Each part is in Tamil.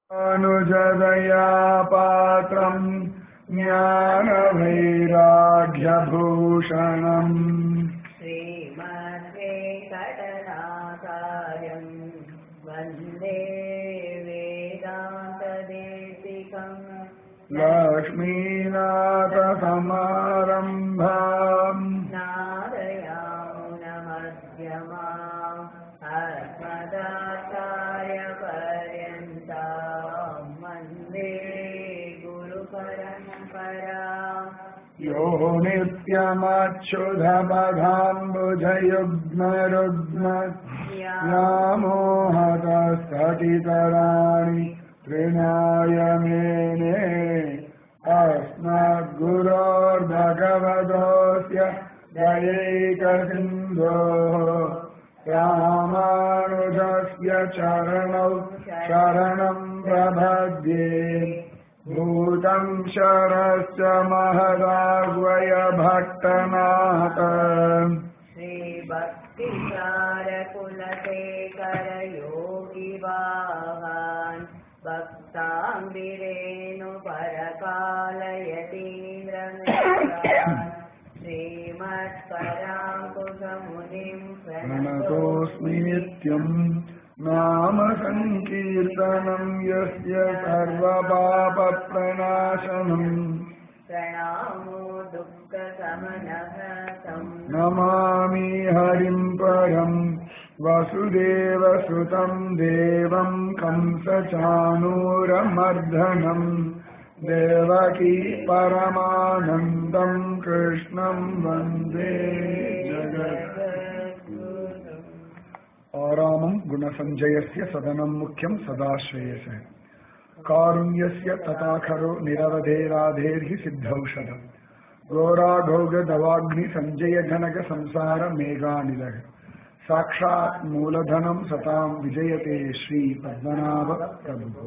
अनुजदया पात्रम् ज्ञानवैराग्यभूषणम् श्रीमद्वेङ्कटनाथार्यम् वन्दे वेदान्तदेशिकम् लक्ष्मीनाथसमारम्भाम् नारयामुनमध्यमाम् अस्मदाचार्यपर्यन्ताम् वन्दे गुरुपरम्पराम् यो नित्यमच्युधपदाम्बुजयुग्मरुग्म व्यामोहतस्ततितराणि तृणाय मेने अस्मद्गुरोर्भगवतोऽस्य दयैकसिन्धोः रामानुजस्य चरणौ शरणम् प्रपद्ये भूतम् शरस्य महदाग्वय भट्टनाथ श्रीभक्तिसारकुलशेखरयोगिवाहान् भक्ताङ्गिरेणुपरकालयतीन्द्रमित्रान् श्रीमत्पराङ्कुशमुनिम् प्रणतोऽस्मि नित्यम् नाम सङ्कीर्तनम् यस्य सर्वपापप्रणाशनम् प्रणामो दुःखसमनः तं नमामि हरिम् परम् वसुदेवसुतम् देवम् कंसचाणूरमर्दनम् देवकी परमानन्दम् कृष्णम् वन्दे जगत् आरामम् गुणसञ्जयस्य सदनम् मुख्यम् सदाश्रयसे कारुण्यस्य तथाखरो निरवधेराधेर्हि सिद्धौषधम् घोराघौगदवाग्नि सञ्जय जनक संसार मेघानिलः साक्षात् मूलधनम् सताम् विजयते श्री பத்மநாப பிரபு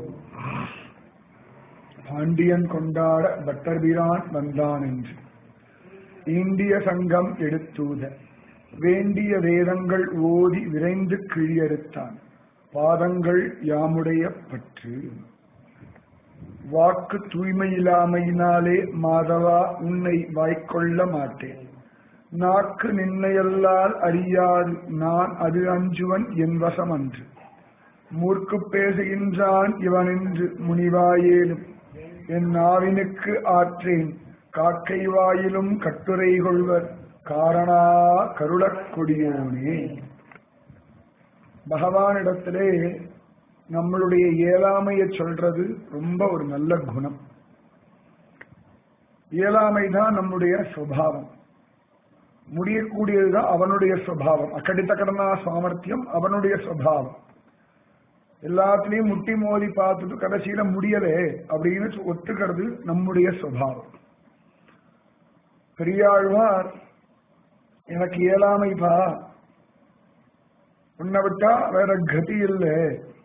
பாண்டியன் கொண்டாட பட்டர்பிரான் வந்தான் என்று இந்திய சங்கம் எடுத்தூத வேண்டிய வேதங்கள் ஓதி விரைந்து கிழியறுத்தான் பாதங்கள் யாமுடைய பற்று வாக்கு தூய்மையில்லாமையினாலே மாதவா உன்னை வாய்க்கொள்ள மாட்டேன் நாக்கு நின்னையல்லால் அறியாது நான் அது அஞ்சுவன் என் வசம் அன்று மூர்க்கு பேசுகின்றான் இவனென்று முனிவாயேலும் என் நாவினுக்கு ஆற்றேன் காக்கை வாயிலும் கட்டுரை கொள்வர் காரணா கருளக் கொடியோனே பகவானிடத்திலே நம்மளுடைய இயலாமையை சொல்றது ரொம்ப ஒரு நல்ல குணம் இயலாமை தான் நம்முடைய சுபாவம் முடியக்கூடியதுதான் அவனுடைய சுபாவம் அக்கடித்தக்கடனா சாமர்த்தியம் அவனுடைய சுபாவம் எல்லாத்துலயும் முட்டி மோதி பார்த்துட்டு கடைசியில முடியலே அப்படின்னு ஒத்துக்கிறது நம்முடைய சுபாவம் பெரியாழ்வார் எனக்கு இயலாமைப்பா உன்னை விட்டா வேற கதி இல்லை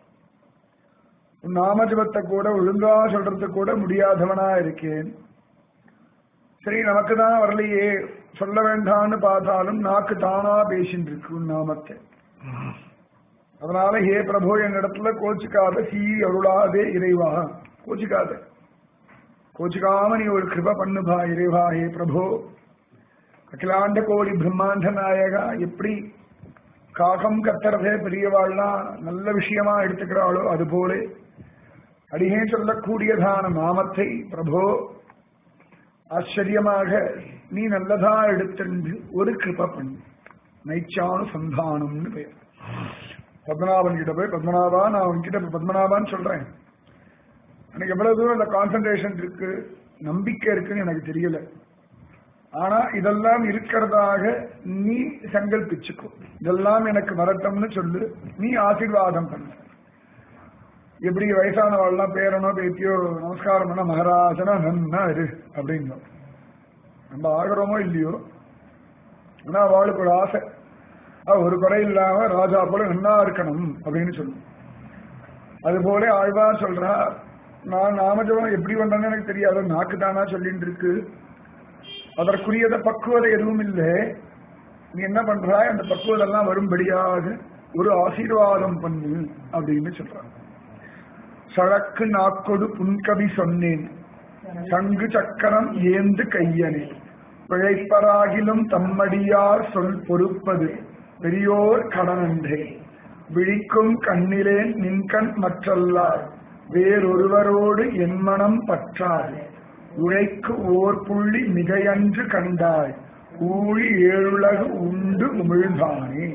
உன் நாமஜபத்தை கூட ஒழுங்கா சொல்றது கூட முடியாதவனா இருக்கேன் சரி நமக்கு தான் வரலையே சொல்ல வேண்டாம்னு பார்த்தாலும் நாக்கு தானா பேசிட்டு இருக்கு உன் நாமத்தை அதனால ஹே பிரபு என்னிடத்துல கோச்சுக்காத சீ அருளாதே இறைவா கோச்சுக்காத கோச்சுக்காம நீ ஒரு கிருப பண்ணுபா இறைவா ஹே பிரபு அகிலாண்ட கோடி பிரம்மாண்ட நாயகா எப்படி காகம் கத்துறதே பெரியவாள்லாம் நல்ல விஷயமா எடுத்துக்கிறாளோ அது போல அடியே சொல்லக்கூடியதான நாமத்தை பிரபோ ஆச்சரியமாக நீ நல்லதா எடுத்துண்டு ஒரு கிருப பண்ணு நைச்சானு சந்தானம்னு பெயர் பத்மநாபன் கிட்ட போய் பத்மநாபா நான் உன்கிட்ட இப்ப பத்மநாபான்னு சொல்றேன் எனக்கு எவ்வளவு தூரம் இந்த கான்சன்ட்ரேஷன் இருக்கு நம்பிக்கை இருக்குன்னு எனக்கு தெரியல ஆனா இதெல்லாம் இருக்கிறதாக நீ சங்கல்பிச்சுக்கோ இதெல்லாம் எனக்கு வரட்டும்னு சொல்லு நீ ஆசீர்வாதம் பண்ணு எப்படி வயசானவாள்லாம் பேரனோ பேத்தியோ நமஸ்காரம் பண்ண மகாராஜனா நன்னா இரு அப்படின்னோம் நம்ம ஆகிறோமோ இல்லையோ ஆனா அவளுக்கு ஒரு ஆசை அவ ஒரு குறை இல்லாம ராஜா போல நன்னா இருக்கணும் அப்படின்னு சொல்லும் அது போல ஆழ்வார் சொல்றா நான் நாமஜபம் எப்படி வந்தேன்னு எனக்கு தெரியாது நாக்கு தானா சொல்லிட்டு இருக்கு அதற்குரியத பக்குவதை எதுவும் இல்லை நீ என்ன பண்றாய் அந்த பக்குவதெல்லாம் வரும்படியாக ஒரு ஆசீர்வாதம் பண்ணு அப்படின்னு சொல்றாங்க சழக்கு நாக்கொடு புன்கவி சொன்னேன் சங்கு சக்கரம் ஏந்து கையனே பிழைப்பராகிலும் தம்மடியார் சொல் பொறுப்பது பெரியோர் கடனன்றே விழிக்கும் கண்ணிலேன் நின்கண் மற்றல்லார் வேறொருவரோடு என் மனம் பற்றாது உழைக்கு ஓர் புள்ளி மிகையன்று கண்டாய் ஊழி ஏழுலகு உண்டு உமிழ்ந்தானே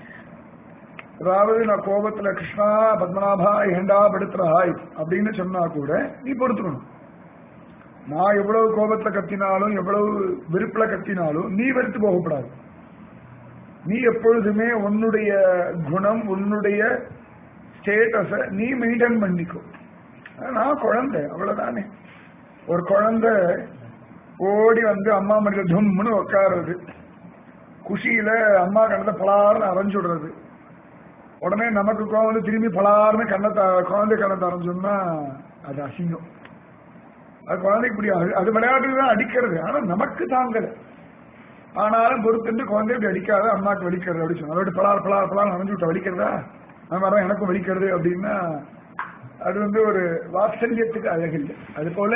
அதாவது நான் கோபத்துல கிருஷ்ணா பத்மநாபா ஏண்டா படுத்துறாய் அப்படின்னு சொன்னா கூட நீ பொறுத்துக்கணும் நான் எவ்வளவு கோபத்துல கத்தினாலும் எவ்வளவு வெறுப்புல கத்தினாலும் நீ வெறுத்து போகக்கூடாது நீ எப்பொழுதுமே உன்னுடைய குணம் உன்னுடைய ஸ்டேட்டஸ நீ மெயின்டைன் பண்ணிக்கோ நான் குழந்தை அவ்வளவுதானே ஒரு குழந்தை ஓடி வந்து அம்மா மடியில தும்முன்னு உட்காருறது குஷியில அம்மா கண்ணத்தை பலார்னு அரைஞ்சு விடுறது உடனே நமக்கு கோவம் வந்து திரும்பி பலார்னு கண்ணத்தை குழந்தை கண்ணத்தை அரைஞ்சோம்னா அது அசிங்கம் அது குழந்தைக்கு புரியாது அது விளையாட்டுக்கு தான் அடிக்கிறது ஆனா நமக்கு தாங்கல ஆனாலும் பொறுத்துட்டு குழந்தை இப்படி அடிக்காத அம்மாக்கு வலிக்கிறது அப்படி சொன்னா அதோட பலார் பலார் பலார் அரைஞ்சு விட்டா வலிக்கிறதா அந்த மாதிரி எனக்கும் வலிக்கிறது அப்படின்னா அது வந்து ஒரு வாத்சல்யத்துக்கு அழகில்லை அது போல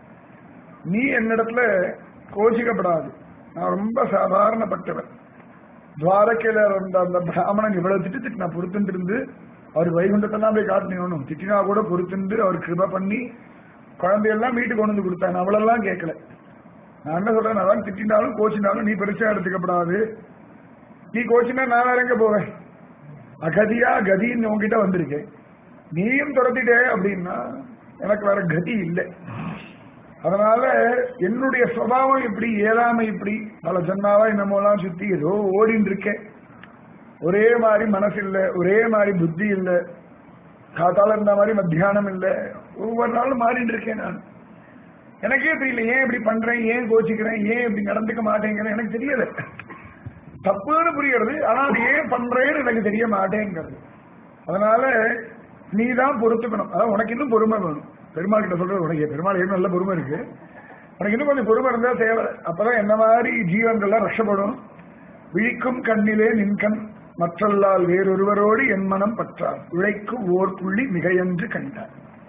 நீ என்னிடத்துல கோச்சிக்கப்படாது நான் ரொம்ப சாதாரணப்பட்டவன் துவாரக்கையில இருந்த அந்த பிராமணன் இவ்வளவு திட்டு திட்டு நான் பொறுத்துட்டு இருந்து அவர் வைகுண்டத்தெல்லாம் போய் காட்டினோம் திட்டினா கூட பொறுத்துண்டு அவர் கிருப பண்ணி குழந்தையெல்லாம் வீட்டுக்கு கொண்டு வந்து கொடுத்தாங்க அவளெல்லாம் கேட்கல நான் என்ன சொல்றேன் அதான் திட்டினாலும் கோச்சினாலும் நீ பெருசா எடுத்துக்கப்படாது நீ கோச்சினா நான் வேற எங்க போவேன் அகதியா கதின்னு உங்ககிட்ட வந்திருக்கேன் நீயும் துரத்திட்டே அப்படின்னா எனக்கு வேற கதி இல்லை அதனால என்னுடைய சுவாவம் இப்படி ஏழாமை இப்படி பல ஜன்மாவா என்னமோலாம் சுத்தி ஏதோ ஓடின்னு இருக்கேன் ஒரே மாதிரி மனசு இல்ல ஒரே மாதிரி புத்தி இல்ல காத்தால இருந்த மாதிரி மத்தியானம் இல்ல ஒவ்வொரு நாளும் மாறிட்டு இருக்கேன் நான் எனக்கே தெரியல ஏன் இப்படி பண்றேன் ஏன் கோச்சிக்கிறேன் ஏன் இப்படி நடந்துக்க மாட்டேங்கிறேன் எனக்கு தெரியல தப்புன்னு புரியுறது ஆனா அது ஏன் பண்றேன்னு எனக்கு தெரிய மாட்டேங்கிறது அதனால நீ தான் பொறுத்துக்கணும் அதான் உனக்கு இன்னும் பொறுமை வேணும் பெருமாள் கிட்ட சொல்றது உனக்கு பெருமாள் ஏன் நல்ல பொறுமை இருக்கு உனக்கு இன்னும் கொஞ்சம் பொறுமை இருந்தா தேவை அப்பதான் என்ன மாதிரி ஜீவன்கள்லாம் ரஷப்படும் விழிக்கும் கண்ணிலே நின்கண் மற்றல்லால் வேறொருவரோடு என் மனம் பற்றார் உழைக்கும் ஓர் புள்ளி மிகையன்று கண்டார்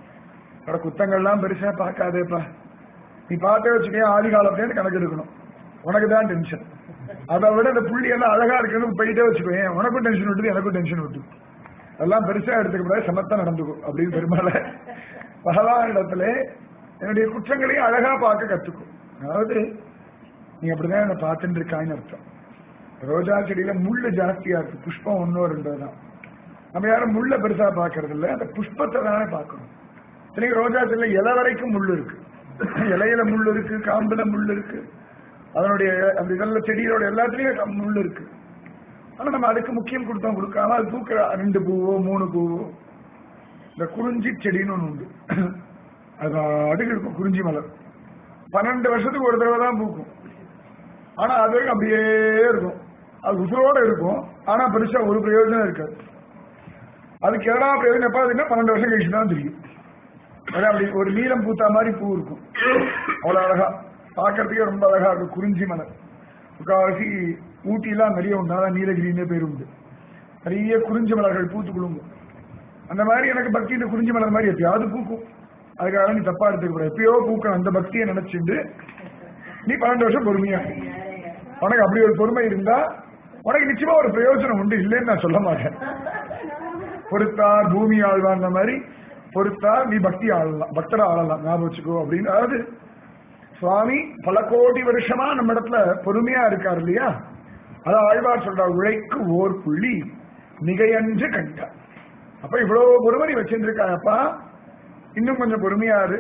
அட குத்தங்கள்லாம் பெருசா பார்க்காதேப்பா நீ பார்த்தே வச்சுக்கே ஆதி காலத்துல கணக்கு எடுக்கணும் உனக்கு தான் டென்ஷன் அதை விட இந்த புள்ளி எல்லாம் அழகா இருக்குன்னு போயிட்டே வச்சுக்கோங்க உனக்கும் டென்ஷன் விட்டுது எனக்கும் டென்ஷன் விட்டு அதெல்லாம் பெருசா எடுத்துக்க சமத்தா நடந்துக்கும் அப்படின்னு பெருமாள பகவான் இடத்துல என்னுடைய குற்றங்களையும் அழகா பார்க்க கத்துக்கும் அதாவது நீ அப்படிதான் என்ன பார்த்துட்டு இருக்கான்னு அர்த்தம் ரோஜா செடியில முள்ளு ஜாஸ்தியா இருக்கு புஷ்பம் ஒன்னோ ரெண்டோ தான் நம்ம யாரும் முள்ள பெருசா பாக்குறது இல்ல அந்த புஷ்பத்தை தானே பார்க்கணும் இன்னைக்கு ரோஜா செடியில இலை வரைக்கும் முள்ளு இருக்கு இலையில முள்ளு இருக்கு காம்புல முள்ளு இருக்கு அதனுடைய அந்த இதெல்லாம் செடியோட எல்லாத்துலயும் முள்ளு இருக்கு ஆனா நம்ம அதுக்கு முக்கியம் கொடுத்தோம் கொடுக்காம அது பூக்கிற ரெண்டு பூவோ மூணு பூவோ இந்த குறிஞ்சி செடின்னு ஒண்ணு உண்டு அது அடுக்கு இருக்கும் குறிஞ்சி மலர் பன்னெண்டு வருஷத்துக்கு ஒரு தடவை தான் பூக்கும் ஆனா அது வரைக்கும் அப்படியே இருக்கும் அது உசுரோட இருக்கும் ஆனா பெருசா ஒரு பிரயோஜனம் இருக்காது அதுக்கு எதனா பிரயோஜனம் எப்ப அதுன்னா பன்னெண்டு வருஷம் கழிச்சு தான் தெரியும் அதான் அப்படி ஒரு நீலம் பூத்தா மாதிரி பூ இருக்கும் அவ்வளவு அழகா பார்க்கறதுக்கே ரொம்ப அழகா இருக்கும் குறிஞ்சி மலர் முக்காவாசி ஊட்டிலாம் நிறைய உண்டு அதான் நீலகிரின்னு பேர் உண்டு நிறைய குறிஞ்சி மலர்கள் பூத்து குலுங்கும் அந்த மாதிரி எனக்கு பக்தி இந்த குறிஞ்சி மலர் மாதிரி எப்பயாவது பூக்கும் அதுக்காக நீ தப்பா எடுத்துக்க எப்பயோ பூக்கணும் அந்த பக்தியை நினைச்சுட்டு நீ பன்னெண்டு வருஷம் பொறுமையா இரு. உனக்கு அப்படி ஒரு பொறுமை இருந்தா உனக்கு நிச்சயமா ஒரு பிரயோஜனம் உண்டு இல்லைன்னு நான் சொல்ல மாட்டேன் பொறுத்தார் பூமி ஆழ்வான்ற மாதிரி பொறுத்தார் நீ பக்தி ஆளலாம் பக்தரை ஆளலாம் ஞாபகம் வச்சுக்கோ அப்படின்னு அதாவது சுவாமி பல கோடி வருஷமா நம்ம இடத்துல பொறுமையா இருக்கார் இல்லையா அதான் ஆழ்வார் சொல்றார் உழைக்கு ஓர் புள்ளி மிகையன்று கண்டார் அப்ப இவ்வளவு பொறுமை நீ வச்சிருக்காயப்பா இன்னும் கொஞ்சம் பொறுமையா இரு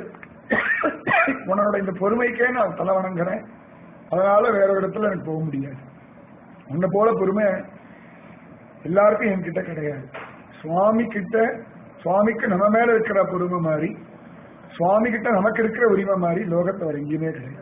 உன்னோட இந்த பொறுமைக்கே நான் தலை வணங்குறேன் அதனால வேற ஒரு இடத்துல எனக்கு போக முடியாது உன்னை போல பொறுமை எல்லாருக்கும் என்கிட்ட கிடையாது சுவாமி கிட்ட சுவாமிக்கு நம்ம மேல இருக்கிற பொறுமை மாதிரி சுவாமி கிட்ட நமக்கு இருக்கிற உரிமை மாதிரி லோகத்தை அவர் எங்கேயுமே கிடையாது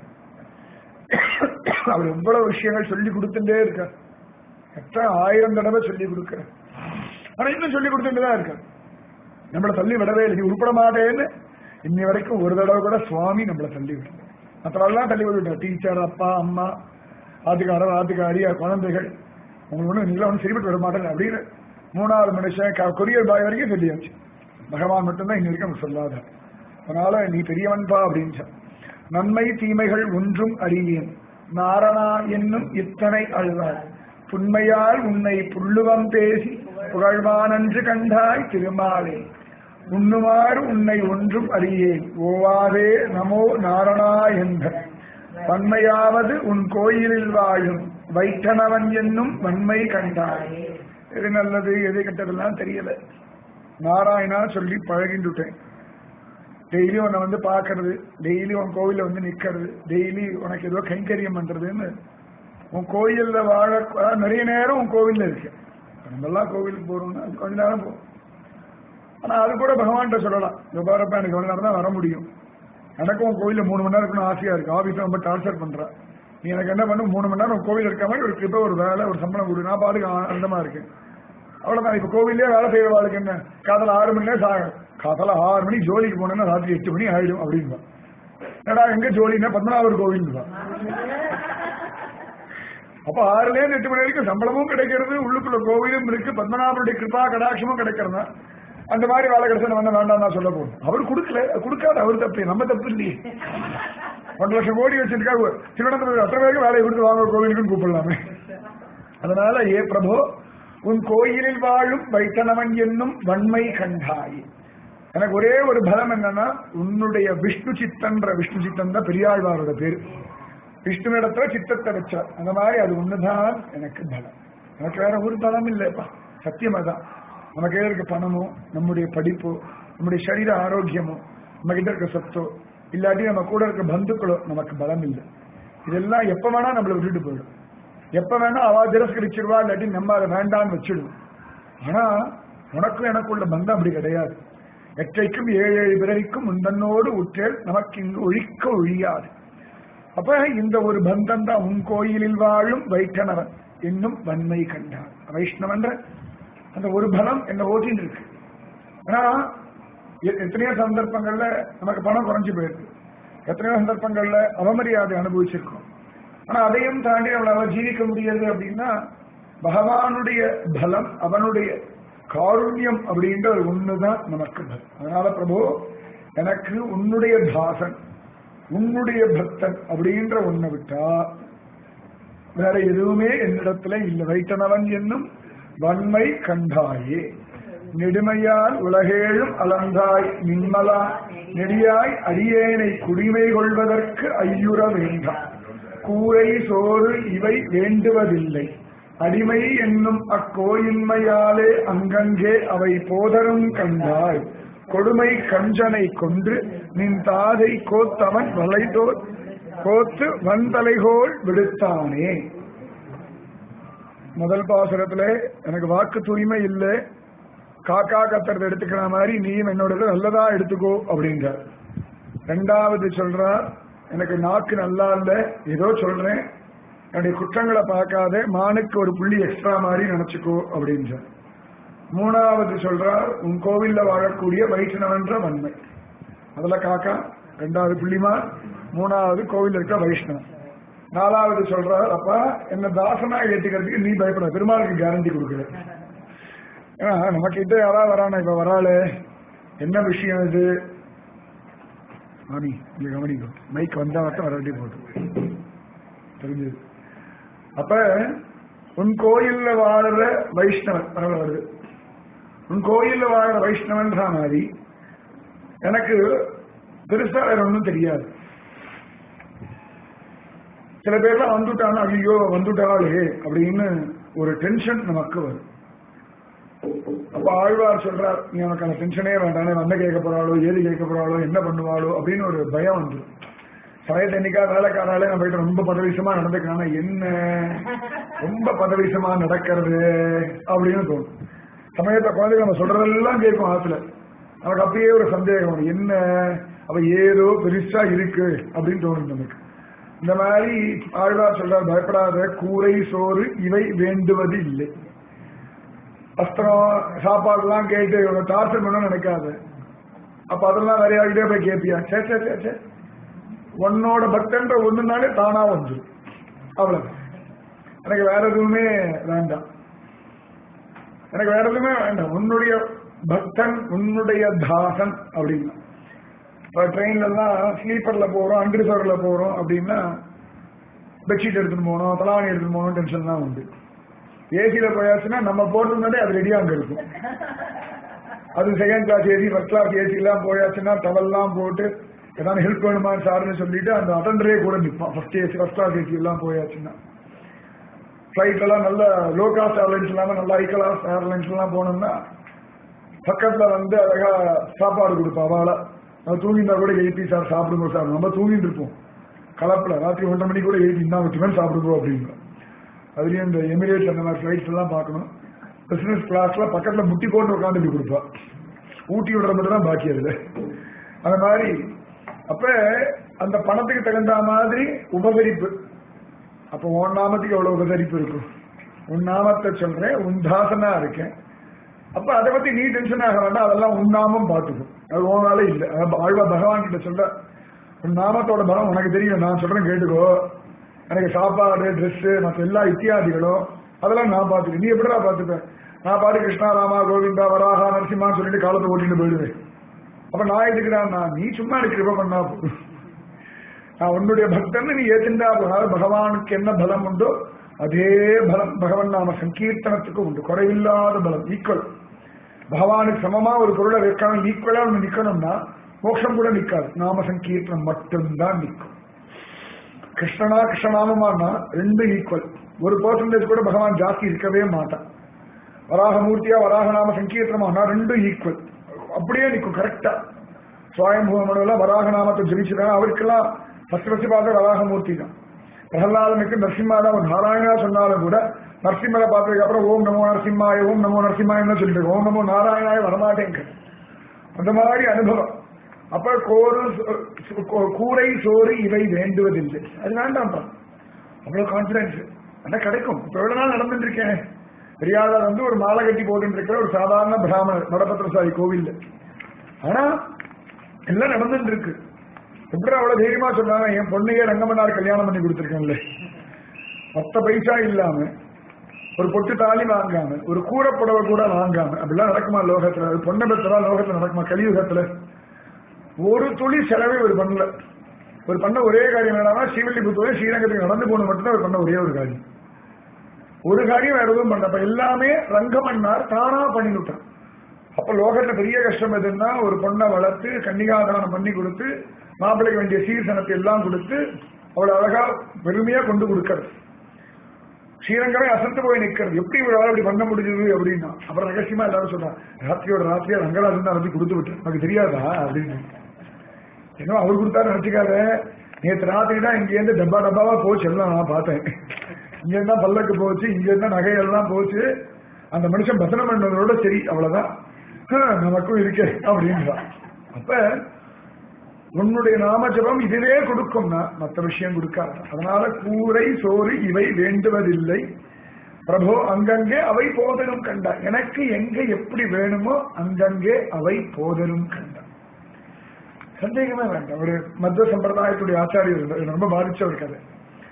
அவர் எவ்வளவு விஷயங்கள் சொல்லி கொடுத்துட்டே இருக்கார் எத்தனை ஆயிரம் தடவை சொல்லி கொடுக்கிறார் ஆனா இன்னும் சொல்லி கொடுத்துட்டு தான் இருக்கார் நம்மளை தள்ளி விடவே இல்லை நீ உருப்பட மாட்டேன்னு இன்னி வரைக்கும் ஒரு தடவை கூட சுவாமி நம்மளை தள்ளி விடல மற்றவெல்லாம் தள்ளி விட்டுட்டார் டீச்சர் அப்பா அம்மா ஆத்துக்காரர் ஆத்துக்காரி குழந்தைகள் உங்களுக்கு ஒண்ணு நீங்களும் ஒன்றும் சரிப்பட்டு விட மாட்டேங்க அப்படின்னு மூணாவது மனுஷன் க- கொரியர் பாய் வரைக்கும் சொல்லியாச்சு பகவான் மட்டும்தான் இன்ன வரைக்கும் நமக்கு சொல்லாத அதனால நீ பெரியவன்பா அப்படின்னு சொன்ன. நன்மை தீமைகள் ஒன்றும் அறியேன் நாரணா என்னும் இத்தனை அழுவார் புண்மையால் உன்னை புள்ளுவம் பேசி புகழ்வானன்று கண்டாய் திருமாலே உண்ணுமாறு உன்னை ஒன்றும் அறியேன் ஓவாதே நமோ நாரணா என்ற வன்மையாவது உன் கோயிலில் வாழும் வைத்தனவன் என்னும் வன்மை கண்டாய் எது நல்லது எது கெட்டதெல்லாம் தெரியல நாராயணா சொல்லி பழகிட்டுட்டேன் டெய்லி உன்னை வந்து பார்க்கறது டெய்லி உன் கோவில்ல வந்து நிக்கிறது டெய்லி உனக்கு ஏதோ கைங்கரியம் பண்றதுன்னு உன் கோயில்ல வாழ அதாவது நிறைய நேரம் உன் கோவில்ல இருக்கு நம்மெல்லாம் கோவிலுக்கு போறோம்னா கொஞ்ச நேரம் போகும் ஆனா அது கூட பகவான்கிட்ட சொல்லலாம் இந்த பாரப்ப எனக்கு எவ்வளவு நேரம் தான் வர முடியும் எனக்கும் உன் கோயில்ல மூணு மணி நேரம் இருக்கணும் ஆசையா இருக்கு ஆபீஸ் ரொம்ப டார்ச்சர் பண்ற நீ எனக்கு என்ன பண்ணு மூணு மணி நேரம் உன் கோவில் இருக்க மாதிரி ஒரு கிருப்ப ஒரு வேலை ஒரு சம்பளம் கொடு நான் பாட்டுக்கு ஆனந்தமா இருக்கேன் அவ்வளவுதான் இப்ப கோவிலே வேலை செய்யற வாழ்க்கை என்ன காதல ஆறு மணி நேரம் சாகும் காதல ஆறு மணிக்கு ஜோலிக்கு போனேன்னா ராத்திரி எட்டு மணி ஆயிடும் அப்படின்பா என்னடா எங்க ஜோலின்னா பத்மநாபர் கோவில் தான் அப்ப ஆறுல இருந்து எட்டு மணி வரைக்கும் சம்பளமும் கிடைக்கிறது உள்ளுக்குள்ள கோவிலும் இருக்கு பத்மநாபருடைய கிருபா கடாட்சமும் கிடைக்கிறதா அந்த மாதிரி வேலை கிடைச்சா வந்து வேண்டாம் தான் சொல்ல போகும் அவர் கொடுக்கல கொடுக்காத அவர் தப்பு நம்ம தப்பு இல்லையே ஒன்றரை லட்சம் கோடி வச்சிருக்காரு திருவனந்தபுரம் அத்தனை பேருக்கு வேலையை கொடுத்து வாங்க கோவிலுக்குன்னு கூப்பிடலாமே அதனால ஏ பிரபு உன் கோயிலில் வாழும் வைத்தனவன் என்னும் வன்மை கண்டாய் எனக்கு ஒரே ஒரு பலம் என்னன்னா உன்னுடைய விஷ்ணு சித்தன்ற விஷ்ணு சித்தன் தான் பெரியாழ்வாரோட பேரு விஷ்ணு இடத்துல சித்தத்தை வச்சார் அந்த மாதிரி அது ஒண்ணுதான் எனக்கு பலம் எனக்கு வேற ஒரு பலம் இல்லைப்பா சத்தியமா தான் நமக்கு இருக்க பணமோ நம்முடைய படிப்போ நம்முடைய சரீர ஆரோக்கியமோ நம்ம கிட்ட இருக்க சொத்தோ இல்லாட்டி நம்ம கூட இருக்க பந்துக்களோ நமக்கு பலம் இல்லை இதெல்லாம் எப்ப வேணா நம்மளை விட்டுட்டு போயிடும் எப்ப வேணா அவ திரஸ்கரிச்சிருவா இல்லாட்டி நம்ம அதை வேண்டாம்னு வச்சிடுவோம் ஆனா உனக்கும் எனக்குள்ள பந்தம் அப்படி கிடையாது எற்றைக்கும் ஏழு ஏழு பிறவிக்கும் முந்தன்னோடு உற்றேல் நமக்கு இங்கு ஒழிக்க ஒழியாது அப்ப இந்த ஒரு பந்தம் தான் உன் கோயிலில் வாழும் வைஷ்ணவன் என்னும் வன்மை கண்டான் வைஷ்ணவன்ற அந்த ஒரு பலம் என்ன ஓட்டின்னு இருக்கு ஆனா எ- எத்தனையோ சந்தர்ப்பங்கள்ல நமக்கு பணம் குறைஞ்சு போயிருக்கு எத்தனையோ சந்தர்ப்பங்கள்ல அவமரியாதை அனுபவிச்சிருக்கோம் ஆனா அதையும் தாண்டி நம்மளால ஜீவிக்க முடியாது அப்படின்னா பகவானுடைய பலம் அவனுடைய காருண்யம் அப்படின்ற ஒரு ஒண்ணுதான் நமக்கு பலம் அதனால பிரபு எனக்கு உன்னுடைய தாசன் உன்னுடைய பக்தன் அப்படின்ற ஒண்ணை விட்டா வேற எதுவுமே என்னிடத்துல இல்லை வைத்தனவன் என்னும் வன்மை கண்டாயே நெடுமையால் உலகேழும் அலந்தாய் நிம்மலா நெடியாய் அடியேனை குடிமை கொள்வதற்கு ஐயுற வேண்டாம் கூரை சோறு இவை வேண்டுவதில்லை அடிமை என்னும் அக்கோயின்மையாலே அங்கங்கே அவை போதரும் கண்டாய் கொடுமை கஞ்சனை கொன்று நின் தாதை கோத்தவன் வளைதோர் கோத்து வந்தலைகோள் விடுத்தானே முதல் பாசுரத்துல எனக்கு வாக்கு தூய்மை இல்லை காக்கா கத்துறதை எடுத்துக்கிற மாதிரி நீயும் என்னோட நல்லதா எடுத்துக்கோ அப்படின்றார் ரெண்டாவது சொல்றார் எனக்கு நாக்கு நல்லா இல்ல ஏதோ சொல்றேன் என்னுடைய குற்றங்களை பார்க்காத மானுக்கு ஒரு புள்ளி எக்ஸ்ட்ரா மாதிரி நினைச்சுக்கோ அப்படின்றார் மூணாவது சொல்றார் உன் கோவில்ல வாழக்கூடிய வைஷ்ணவன்ற வன்மை அதுல காக்கா ரெண்டாவது புள்ளிமா மூணாவது கோவில் இருக்க வைஷ்ணவன் நாலாவது சொல்றார் அப்பா என்ன தாசனா ஏத்துக்கிறதுக்கு நீ பயப்பட பெருமாளுக்கு கேரண்டி கொடுக்கல ஏன்னா நம்ம கிட்ட யாராவது வரானா இப்ப வராளே என்ன விஷயம் இது மாமி இங்க கவனிக்கும் மைக் வந்தா மட்டும் வராட்டி போட்டு தெரிஞ்சது அப்ப உன் கோயில்ல வாழற வைஷ்ணவன் பரவாயில்ல வருது உன் கோயில்ல வாழற வைஷ்ணவன்ற மாதிரி எனக்கு பெருசா வேற ஒன்றும் தெரியாது சில பேர்லாம் வந்துட்டானா ஐயோ வந்துட்டாளே அப்படின்னு ஒரு டென்ஷன் நமக்கு வரும் அப்ப ஆழ்வார் சொல்றார் நீ உனக்கு அந்த டென்ஷனே வேண்டாம் வந்த கேட்க போறாளோ ஏது கேட்க போறாளோ என்ன பண்ணுவாளோ அப்படின்னு ஒரு பயம் வந்துடும் சமயத்தை என்னைக்கா வேலைக்காராலே நம்ம கிட்ட ரொம்ப பதவிசமா நடந்துக்கிறானா என்ன ரொம்ப பதவிசமா நடக்கிறது அப்படின்னு தோணும் சமயத்தை குழந்தைங்க நம்ம சொல்றதெல்லாம் கேட்கும் ஆத்துல நமக்கு அப்படியே ஒரு சந்தேகம் வரும் என்ன அவ ஏதோ பெருசா இருக்கு அப்படின்னு தோணும் நமக்கு இந்த மாதிரி ஆழ்வார் சொல்றார் பயப்படாத கூரை சோறு இவை வேண்டுவது இல்லை வஸ்திரம் சாப்பாடுலாம் கேட்டு இவங்க டார்ச்சர் பண்ண நினைக்காத அப்ப அதெல்லாம் வேற யார்கிட்டயே போய் கேட்பியா சே சே சே சே உன்னோட பக்தன்ற ஒண்ணுனாலே தானா வந்துடும் அவ்வளவு எனக்கு வேற எதுவுமே வேண்டாம் எனக்கு வேற எதுவுமே வேண்டாம் உன்னுடைய பக்தன் உன்னுடைய தாசன் அப்படின்னா இப்போ ட்ரெயின்ல எல்லாம் ஸ்லீப்பர்ல போறோம் அன்ரிசர்வ்ல போறோம் அப்படின்னா பெட்ஷீட் எடுத்துட்டு போகணும் தலாவணி எடுத்துட்டு போகணும் டென்ஷன் தான் உண்டு ஏசியில போயாச்சுன்னா நம்ம போட்டிருந்தாலே அது ரெடியா அங்க இருக்கும் அது second class AC first class AC எல்லாம் போயாச்சுன்னா டவல்லாம் போட்டு ஏதாவது ஹெல்ப் வேணுமா சார்னு சொல்லிட்டு அந்த அட்டண்டரே கூட நிற்பான் first AC first class AC எல்லாம் போயாச்சுன்னா ஃபிளைட்ல எல்லாம் நல்ல லோ காஸ்ட் ஏர்லைன்ஸ் இல்லாம நல்ல ஹை கிளாஸ் ஏர்லைன்ஸ் எல்லாம் போனோம்னா பக்கத்துல வந்து அழகா சாப்பாடு கொடுப்பா அவளை நம்ம தூங்கியிருந்தா கூட எழுப்பி சார் சாப்பிடுங்க சார் நம்ம தூங்கிட்டு இருப்போம் கலப்பில் ராத்திரி ஒன்றரை மணிக்கு கூட எழுப்பி இந்தா வச்சுக்கணும் சாப்பிடுவோம் அப்படிங்க அதுலயும் இந்த எமிரேட்ஸ் அந்த மாதிரி ஃபிளைட்ஸ் எல்லாம் பார்க்கணும் பிசினஸ் கிளாஸ்ல பக்கத்துல முட்டி போட்டு உட்காந்துட்டு கொடுப்பா ஊட்டி விடுற மட்டும் தான் பாக்கி அதுல அந்த மாதிரி அப்ப அந்த பணத்துக்கு தகுந்த மாதிரி உபகரிப்பு அப்ப உன் நாமத்துக்கு எவ்வளவு உபகரிப்பு இருக்கும் உன் நாமத்தை சொல்றேன் உன் தாசனா இருக்கேன் அப்ப அதை பத்தி நீ டென்ஷன் ஆக வேண்டாம் அதெல்லாம் உன் நாமம் பார்த்துக்கும் அது உன் வேலை இல்லை அதான் ஆழ்வா பகவான் கிட்ட சொல்ற உன் நாமத்தோட பலம் உனக்கு தெரியும் நான் சொல்றேன் கேட்டுக்கோ எனக்கு சாப்பாடு ட்ரெஸ் மற்ற எல்லா இத்தியாதிகளும் அதெல்லாம் நான் பார்த்துக்கேன் நீ எப்படிடா பார்த்துப்ப நான் பாரு கிருஷ்ணா ராமா கோவிந்தா வராகா நரசிம்மான்னு சொல்லிட்டு காலத்தை ஓட்டிட்டு போயிடுவேன் அப்ப நான் எதுக்குறான் நான் நீ சும்மா எனக்கு கிருப பண்ணா போதும் நான் உன்னுடைய பக்தன் நீ ஏத்துண்டா போனால் பகவானுக்கு என்ன பலம் உண்டோ அதே பலம் பகவான் நாம சங்கீர்த்தனத்துக்கு உண்டு குறைவில்லாத பலம் ஈக்குவல் பகவானுக்கு சமமா ஒரு பொருளை வைக்கணும் ஈக்குவலா ஒன்று நிக்கணும்னா மோட்சம் கூட நிக்காது நாம சங்கீர்த்தனம் மட்டும்தான் நிற்கும் கிருஷ்ணனா கிருஷ்ணநாமமானா ரெண்டு ஈக்குவல் ஒரு பர்சன்டேஜ் கூட பகவான் ஜாஸ்தி இருக்கவே மாட்டான் வராகமூர்த்தியா வராகநாம சங்கீர்த்தனமானா ரெண்டும் ஈக்குவல் அப்படியே நிற்கும் கரெக்டா சுவாயம்பூமனுல வராகநாமத்தை ஜபிச்சுதான் அவருக்கெல்லாம் ஃபர்ஸ்ட் ஃபர்ஸ்ட் பார்த்த வராகமூர்த்தி தான் பிரகலாதனுக்கு நரசிம்மா தான் ஒரு நாராயணா சொன்னாலும் கூட நரசிம்மரை பார்த்ததுக்கு அப்புறம் ஓம் நமோ நரசிம்மாய ஓம் நமோ நரசிம்மாயன்னு சொல்லிட்டு இருக்கு. ஓம் நமோ நாராயணாய வரமாட்டேங்க அந்த மாதிரி அனுபவம் அப்ப கோரு சோ- கோ- கூரை சோறு இவை வேண்டுவதில்லை அது வேண்டாம்ப்பா அவ்வளவு கான்பிடன்ஸ் ஆனா கிடைக்கும் இப்ப எவ்வளவு நாள் நடந்துட்டு இருக்கேன் பெரியாதார் வந்து ஒரு மாலை கட்டி போட்டுட்டு இருக்கிற ஒரு சாதாரண பிராமணர் மடபத்திரசாரி கோவில்ல ஆனா எல்லாம் நடந்துட்டு இருக்கு எப்படி அவ்வளவு தைரியமா சொன்னாங்க என் பொண்ணையே ரங்கமன்னார் கல்யாணம் பண்ணி கொடுத்துருக்கேன்ல மொத்த பைசா இல்லாம ஒரு பொட்டு தாலி வாங்காம ஒரு கூரப்புடவை கூட வாங்காம அப்படிலாம் நடக்குமா லோகத்துல அது பொண்ணை பெற்றதா லோகத்துல நடக்குமா கலியுகத்துல ஒரு துளி செலவே ஒரு பண்ணல ஒரு பண்ண ஒரே காரியம் என்னன்னா ஸ்ரீவில்லிபுத்தூர் ஸ்ரீரங்கத்துக்கு நடந்து போன மட்டும்தான் அவர் பண்ண ஒரே ஒரு காரியம் ஒரு காரியம் வேற எதுவும் பண்ணல அப்ப எல்லாமே ரங்கமன்னார் தானா பண்ணிவிட்டான் அப்ப லோகத்துல பெரிய கஷ்டம் எதுன்னா ஒரு பொண்ணை வளர்த்து கன்னிகாதானம் பண்ணி கொடுத்து மாப்பிள்ளைக்கு வேண்டிய சீர்சனத்தை எல்லாம் கொடுத்து அவளை அழகா பெருமையா கொண்டு கொடுக்கறது ஸ்ரீரங்கமே அசந்து போய் நிக்கிறது எப்படி இவரால் அப்படி பண்ண முடிஞ்சது அப்படின்னா அப்புறம் ரகசியமா எல்லாரும் சொல்றாங்க ராத்திரியோட ராத்திரியா ரங்கராஜன் தான் நடத்தி கொடுத்து விட்டு நமக்கு தெரியாதா அப்படின்னு ஏன்னா அவர் கொடுத்தாரு நினைச்சுக்காத நேற்று ராத்திரி தான் இங்க இருந்து டப்பா டப்பாவா போச்சு எல்லாம் நான் பார்த்தேன் இங்க இருந்தா பல்லக்கு போச்சு இங்க இருந்தா நகையெல்லாம் போச்சு அந்த மனுஷன் பசனம் பண்ணதோட சரி அவ்வளவுதான் ஹம், நமக்கும் இருக்கே அப்படின்றான் அப்ப உன்னுடைய நாமஜபம் இதுவே கொடுக்கும்னா மற்ற விஷயம் கொடுக்காது அதனால கூரை சோறு இவை வேண்டுவதில்லை பிரபு அங்கங்கே அவை போதலும் கண்டா எனக்கு எங்க எப்படி வேணுமோ அங்கங்கே அவை போதலும் கண்டா சந்தேகமே வேண்டாம் ஒரு மத்திய சம்பிரதாயத்துடைய ஆச்சாரியர் இருந்தார் எனக்கு ரொம்ப பாதிச்ச ஒரு கதை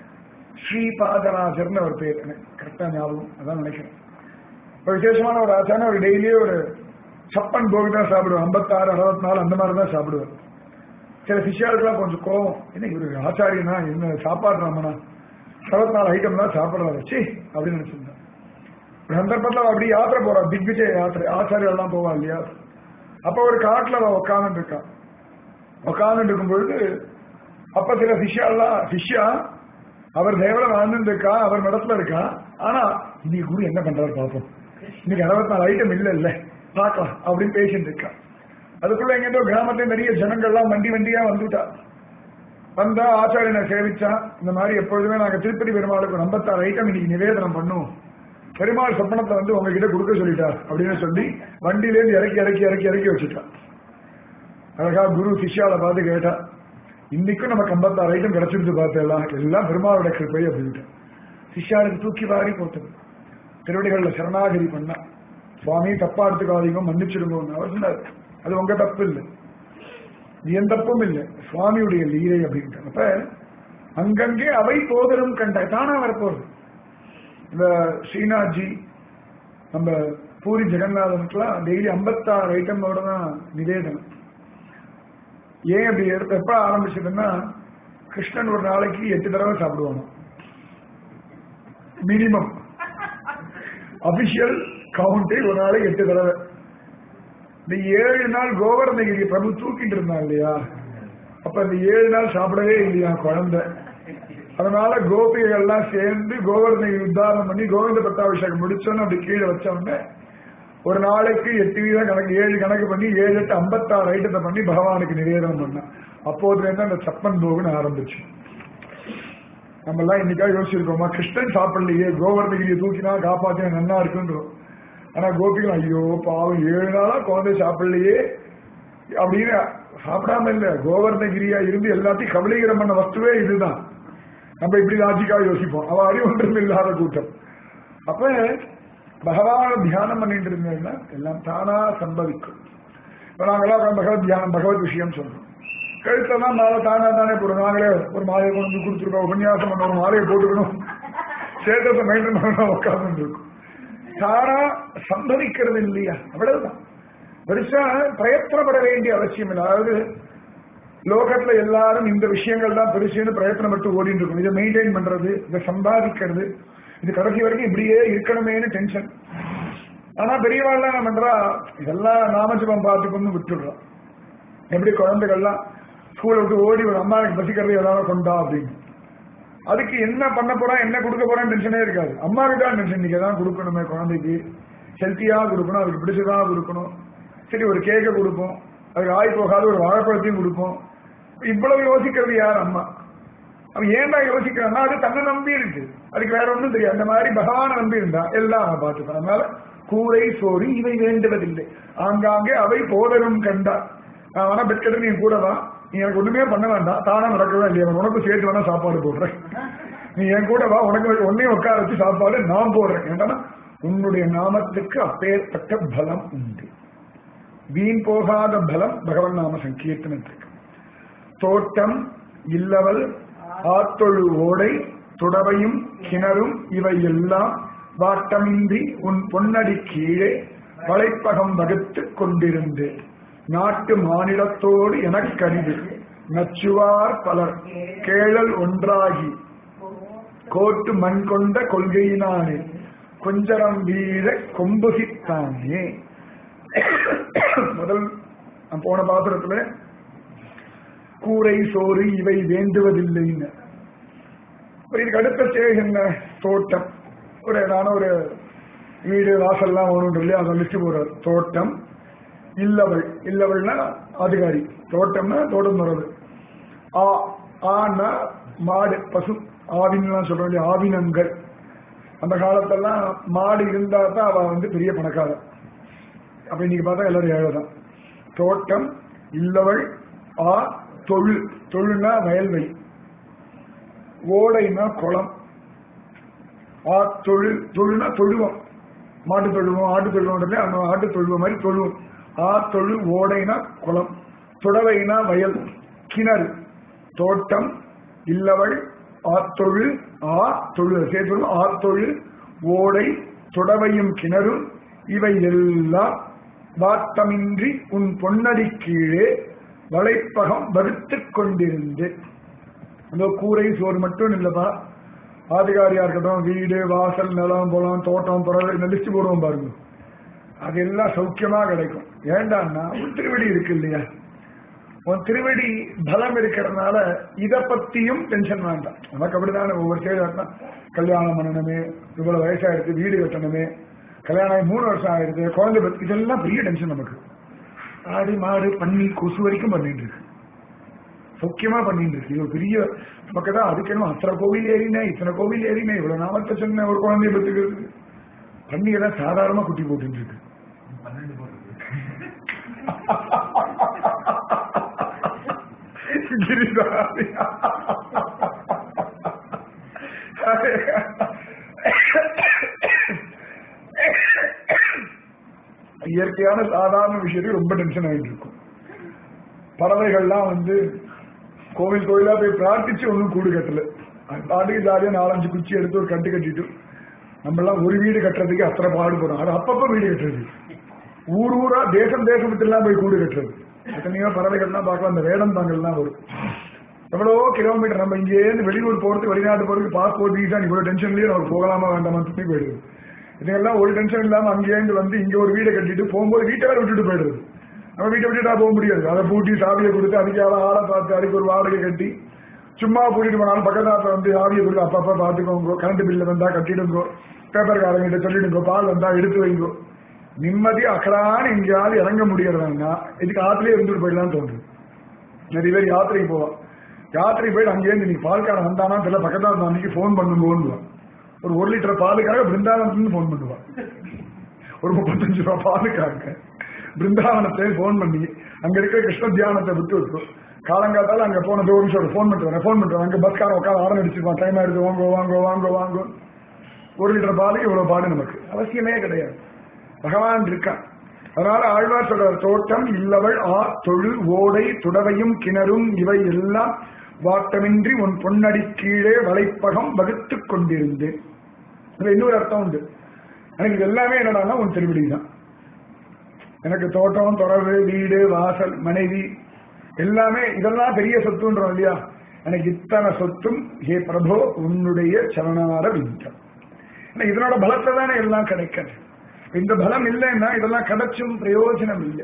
ஸ்ரீபாதராஜர்னு ஒரு பேர் எனக்கு கரெக்டா ஞாபகம் அதான் நினைக்கிறேன் ஒரு விசேஷமான ஒரு ஆச்சாரம் அவர் டெய்லியே ஒரு சப்பன் போகு தான் சாப்பிடுவார் ஐம்பத்தாறு அறுபத்தி நாலு அந்த மாதிரி தான் சாப்பிடுவார் சில சிஷ்யாளுக்கெல்லாம் கொஞ்சம் கோவம் என்ன இவரு ஆச்சாரியனா என்ன சாப்பாடு ராமனா அறுபத்தி நாலு ஐட்டம் தான் சாப்பிடுறாரு சி அப்படின்னு நினைச்சிருந்தேன் ஒரு சந்தர்ப்பத்தில் அவ அப்படி யாத்திரை போறா திக்விஜய யாத்திரை ஆச்சாரியர் எல்லாம் போவா இல்லையா அப்ப ஒரு காட்டுல அவ உட்கார்ந்து இருக்கா உட்கார்ந்து இருக்கும் பொழுது அப்ப சில சிஷ்யாலாம் சிஷ்யா அவர் தேவல வாழ்ந்துட்டு இருக்கா அவர் இடத்துல இருக்கா ஆனா இன்னைக்கு குரு என்ன பண்றாரு பாப்போம் இன்னைக்கு அறுபத்தி நாலு ஐட்டம் இல்ல இல்ல பார்க்கலாம் அப்படின்னு பேசிட்டு இருக்கா அதுக்குள்ள எங்கேயோ கிராமத்துல நிறைய ஜனங்கள்லாம் வண்டி வண்டியா வந்துட்டா வந்தா ஆச்சாரியனை சேவிச்சா இந்த மாதிரி எப்பொழுதுமே நாங்க திருப்பதி பெருமாளுக்கு ஒரு ஐம்பத்தாறு ஐட்டம் இன்னைக்கு நிவேதனம் பண்ணுவோம் பெருமாள் சொப்பனத்துல வந்து உங்ககிட்ட கொடுக்க சொல்லிட்டார் அப்படின்னு சொல்லி வண்டியிலேருந்து இறக்கி இறக்கி இறக்கி இறக்கி வச்சுட்டா அழகா குரு சிஷ்யால பார்த்து கேட்டா இன்னைக்கும் நமக்கு ஐம்பத்தாறு ஐட்டம் கிடைச்சிருந்து பார்த்தெல்லாம் எல்லாம் பெருமாளோட கிருப்பை அப்படின்ட்டு சிஷ்யாளுக்கு தூக்கி வாரி போட்டது திருவடிகள்ல சரணாகதி பண்ணா சுவாமி தப்பா எடுத்துக்காதீங்க மன்னிச்சிடுங்க அவர் சொன்னார் அது உங்க தப்பு இல்லை இது என் தப்பும் இல்லை சுவாமியுடைய லீலை அப்படின்ட்டு அப்ப அங்கங்கே அவை போதலும் கண்ட தானா வரப்போகுது இந்த ஸ்ரீநாத்ஜி நம்ம பூரி ஜெகநாதனுக்குலாம் டெய்லி ஐம்பத்தாறு ஐட்டமோட தான் நிவேதனம் ஏன் அப்படி எடுத்து எப்ப ஆரம்பிச்சதுன்னா கிருஷ்ணன் ஒரு நாளைக்கு எட்டு தடவை சாப்பிடுவானோ மினிமம் அபிஷியல் கவுண்ட் ஒரு நாளைக்கு எட்டு தடவை இந்த ஏழு நாள் கோவர்ணகிரி பிரபு தூக்கிட்டு இருந்தான் இல்லையா அப்ப இந்த ஏழு நாள் சாப்பிடவே இல்லையா குழந்தை அதனால கோபிகைகள் எல்லாம் சேர்ந்து கோவர்ணகிரி உத்தாரணம் பண்ணி கோவிந்த பட்டாபிஷேகம் முடிச்சோன்னு அப்படி கீழே வச்ச உடனே ஒரு நாளைக்கு எட்டு வீதம் கணக்கு ஏழு கணக்கு பண்ணி ஏழு எட்டு ஐம்பத்தாறு ஐட்டத்தை பண்ணி பகவானுக்கு நிவேதனம் பண்ணான் அப்போதுல இருந்து அந்த சப்பன் போகுன்னு ஆரம்பிச்சு நம்ம எல்லாம் இன்னைக்கா யோசிச்சிருக்கோமா கிருஷ்ணன் சாப்பிடலையே கோவர்ணகிரியை தூக்கினா காப்பாத்தினா நல்லா இருக்குன்றோம் ஆனா கோபிகள் ஐயோ பாவம் ஏழு நாளா குழந்தை சாப்பிடலையே அப்படின்னு சாப்பிடாம இல்ல கோவர்ணகிரியா இருந்து எல்லாத்தையும் கபலீகரம் பண்ண வஸ்துவே இதுதான் நம்ம இப்படி லாஜிக்காக யோசிப்போம் அவ அறிவொன்றும் இல்லாத கூட்டம் அப்ப பகவான தியானம் பண்ணிட்டு இருந்தேன்னா எல்லாம் தானா சம்பவிக்கும் இப்ப நாங்களாம் பகவத் தியானம் பகவத் விஷயம் சொல்றோம் கழுத்தெல்லாம் மாலை தானா தானே போடுறோம் நாங்களே ஒரு மாலையை கொண்டு வந்து கொடுத்துருக்கோம் உபன்யாசம் பண்ண ஒரு மாலையை போட்டுக்கணும் சேதத்தை மெயின்டைன் பண்ணணும் உட்கார்ந்து இருக்கும் தானா சம்பவிக்கிறது இல்லையா அவ்வளவுதான் பெருசா பிரயத்தனப்பட வேண்டிய அவசியம் இல்லை அதாவது லோகத்துல எல்லாரும் இந்த விஷயங்கள் தான் பெருசுன்னு பிரயத்தனப்பட்டு ஓடிட்டு இருக்கும் இதை மெயின்டைன் பண்றது இதை சம்பாதிக்கிறது இது கடைசி வரைக்கும் இப்படியே இருக்கணுமேனு டென்ஷன் ஆனா பெரியவாள்லாம் என்ன பண்றா இதெல்லாம் நாமஜபம் பார்த்துக்கொண்டு விட்டுடுறோம் எப்படி குழந்தைகள்லாம் ஸ்கூலை விட்டு ஓடி ஒரு அம்மா எனக்கு பசிக்கிறது ஏதாவது கொண்டா அப்படின்னு அதுக்கு என்ன பண்ண போறேன் என்ன கொடுக்க போறேன்னு டென்ஷனே இருக்காது அம்மாவுக்கு தான் டென்ஷன் நீங்க தான் கொடுக்கணுமே குழந்தைக்கு ஹெல்த்தியா கொடுக்கணும் அதுக்கு பிடிச்சதா கொடுக்கணும் சரி ஒரு கேக்கை கொடுப்போம் அதுக்கு ஆய் போகாத ஒரு வாழைப்பழத்தையும் கொடுப்போம் இவ்வளவு யோசிக்கிறது யார் அம்மா அவன் ஏன்டா யோசிக்கிறான்னா அது தன்னை நம்பி இருக்கு அதுக்கு வேற ஒண்ணும் தெரியாது அந்த மாதிரி பகவானை நம்பி இருந்தா எல்லாம் அவன் பார்த்துப்பான் அதனால கூரை சோறு இவை வேண்டுவதில்லை ஆங்காங்கே அவை போதரும் கண்டா நான் வேணா பெட்கட்டு நீ கூட வா நீ எனக்கு ஒண்ணுமே பண்ண வேண்டாம் தானா நடக்கவே இல்லையா நான் உனக்கு சேர்த்து வேணா சாப்பாடு போடுறேன் நீ என் கூட வா உனக்கு ஒன்னையும் உட்கார வச்சு சாப்பாடு நான் போடுறேன் ஏன்னா உன்னுடைய நாமத்துக்கு அப்பேற்பட்ட பலம் உண்டு வீண் போகாத பலம் பகவன் நாம சங்கீர்த்தனத்துக்கு தோட்டம் இல்லவல் ஆத்தொழு ஓடை துடவையும் கிணறும் இவை எல்லாம் வாட்டமின்றி உன் பொன்னடி கீழே வளைப்பகம் வகுத்துக் கொண்டிருந்து நாட்டு மாநிலத்தோடு எனக்கரிது நச்சுவார் பலர் கேழல் ஒன்றாகி கோட்டு மண் கொண்ட கொள்கையினானே கொஞ்சரம் வீர கொம்புகித்தானே முதல் நான் போன பாத்திரத்துல கூரை சோறு இவை வேண்டுவதில்லைன்னு அப்புறம் இதுக்கு அடுத்த ஸ்டேஜ் என்ன தோட்டம் ஒரு ஏதான ஒரு வீடு வாசல்லாம் ஒன்று இல்லையா அதை லிஸ்ட் போடுறார் தோட்டம் இல்லவள் இல்லவள்னா அதிகாரி தோட்டம்னா தோட்டம் போறது ஆ ஆனா மாடு பசு ஆவின்லாம் சொல்றோம் இல்லையா ஆவினங்கள் அந்த காலத்தெல்லாம் மாடு இருந்தா தான் அவ வந்து பெரிய பணக்காரன் அப்ப இன்னைக்கு பார்த்தா எல்லாரும் ஏழை தான் தோட்டம் இல்லவள் ஆ தொழு தொழுனா வயல்வெளி ஓடைனா குளம் ஆ தொழு தொழுனா தொழுவம் மாட்டு தொழுவம் ஆட்டு தொழுவம் அந்த ஆட்டு தொழுவம் மாதிரி தொழுவம் ஆ தொழு ஓடைனா குளம் துடவைனா வயல் கிணறு தோட்டம் இல்லவள் ஆத்தொழு ஆ தொழு சேர்த்து ஆத்தொழு ஓடை துடவையும் கிணறும் இவை எல்லாம் வாட்டமின்றி உன் பொன்னடி கீழே வளைப்பகம் வகுத்துக் கொண்டிருந்து அந்த கூரை சோறு மட்டும் இல்லப்பா ஆதிகாரியா இருக்கட்டும் வீடு வாசல் நிலம் புலம் தோட்டம் புறவை இந்த லிஸ்ட் போடுவோம் பாருங்க அதெல்லாம் சௌக்கியமா கிடைக்கும் ஏண்டான்னா உன் திருவடி இருக்கு இல்லையா உன் திருவடி பலம் இருக்கிறதுனால இத பத்தியும் டென்ஷன் வேண்டாம் நமக்கு அப்படிதானே ஒவ்வொரு சேவை கல்யாணம் பண்ணணுமே இவ்வளவு வயசாயிருக்கு வீடு கட்டணுமே கல்யாணம் ஆகி மூணு வருஷம் ஆயிருக்கு குழந்தை பத்தி இதெல்லாம் பெரிய டென்ஷன் நமக்கு ஆடி மாடு பண்ணி கொசு வரைக்கும் பண்ணிட்டு இருக்கு சௌக்கியமா பண்ணிட்டு இருக்கு இது ஒரு பெரிய நமக்கு தான் அதுக்கு என்ன அத்தனை கோவில் ஏறினேன் இத்தனை கோவில் ஏறினேன் இவ்வளவு நாமத்தை சொன்ன ஒரு குழந்தைய பத்துக்கிறது பண்ணி எல்லாம் சாதாரணமா குட்டி போட்டு இருக்கு கிரிதாரி இயற்கையான சாதாரண விஷயத்துக்கு ரொம்ப டென்ஷன் ஆகிட்டு இருக்கும் பறவைகள்லாம் வந்து கோவில் கோயிலா போய் பிரார்த்திச்சு ஒன்றும் கூடு கட்டல அது பாட்டுக்கு ஜாலியா நாலஞ்சு குச்சி எடுத்து ஒரு கட்டு கட்டிட்டு நம்ம எல்லாம் ஒரு வீடு கட்டுறதுக்கு அத்தனை பாடுபடும் அது அப்பப்ப வீடு கட்டுறது ஊர் ஊரா தேசம் தேசம் விட்டு எல்லாம் போய் கூடு கட்டுறது எத்தனையோ பறவைகள்லாம் பார்க்கலாம் அந்த வேடம் தாங்கள்லாம் வரும் எவ்வளவோ கிலோமீட்டர் நம்ம இங்கேருந்து வெளியூர் போறதுக்கு வெளிநாட்டு போறதுக்கு பாஸ்போர்ட் வீசா நீ இவ்வளவு டென்ஷன்லயே நம்ம போகலாமா வேண்டாமா துணி போயிடுது இதெல்லாம் ஒரு டென்ஷன் இல்லாம அங்கேருந்து வந்து இங்க ஒரு வீடை கட்டிட்டு போகும்போது வீட்டை வேற விட்டுட்டு போயிடுது நம்ம வீட்டை விட்டுட்டா போக முடியாது அதை பூட்டி சாவியை கொடுத்து அதுக்கு யாரும் ஆளை பார்த்து அதுக்கு ஒரு வாடகை கட்டி சும்மா கூட்டிட்டு போனாலும் பக்கத்தாத்துல வந்து ஆவியை கொடுத்து அப்பப்ப பாத்துக்கோங்க கரண்ட் பில்லு வந்தா கட்டிடுங்கோ பேப்பர் காரங்கிட்ட சொல்லிடுங்கோ பால் வந்தா எடுத்து வைங்கோ நிம்மதி அக்கடான்னு எங்கேயாவது இறங்க முடியறதுன்னா இதுக்கு ஆத்திலே இருந்துட்டு போயிடலாம்னு தோணுது நிறைய பேர் யாத்திரைக்கு போவான் யாத்திரைக்கு போயிட்டு அங்கேருந்து நீ பால்காரன் வந்தானா தெரியல பக்கத்தாத்துல அன்னைக்கு ஃபோன் பண்ணுங்கன்னு ஒரு ஒரு லிட்டர் பாலுக்காக பிருந்தாவனத்துலேருந்து ஃபோன் பண்ணுவான் ஒரு முப்பத்தஞ்சு ரூபா பாலுக்காக பிருந்தாவனத்தை ஃபோன் பண்ணி அங்க இருக்கிற கிருஷ்ண தியானத்தை விட்டு விட்டு காலங்காத்தால அங்க போன ஒரு நிமிஷம் ஃபோன் பண்ணுறேன் ஃபோன் பண்றேன் அங்க பஸ்காரன் உட்காந்து ஆரம் அடிச்சிருப்பான் டைம் ஆயிடுது வாங்கோ வாங்கோ வாங்கோ வாங்கோ ஒரு லிட்டர் பாலுக்கு இவ்வளவு பாடு நமக்கு அவசியமே கிடையாது பகவான் இருக்கான் அதனால ஆழ்வார் சொல்றார் தோட்டம் இல்லவள் ஆ தொழு ஓடை துடவையும் கிணறும் இவை எல்லாம் வாட்டமின்றி உன் பொன்னடி கீழே வளைப்பகம் வகுத்துக் கொண்டிருந்து இதுல இன்னொரு அர்த்தம் உண்டு எனக்கு இது எல்லாமே என்னடான்னா உன் திருவிடி தான் எனக்கு தோட்டம் தொடர்பு வீடு வாசல் மனைவி எல்லாமே இதெல்லாம் பெரிய சொத்துன்றோம் இல்லையா எனக்கு இத்தனை சொத்தும் ஹே பிரபோ உன்னுடைய சரணார விந்தம் ஏன்னா இதனோட பலத்தை தானே எல்லாம் கிடைக்கிறது இந்த பலம் இல்லைன்னா இதெல்லாம் கிடைச்சும் பிரயோஜனம் இல்லை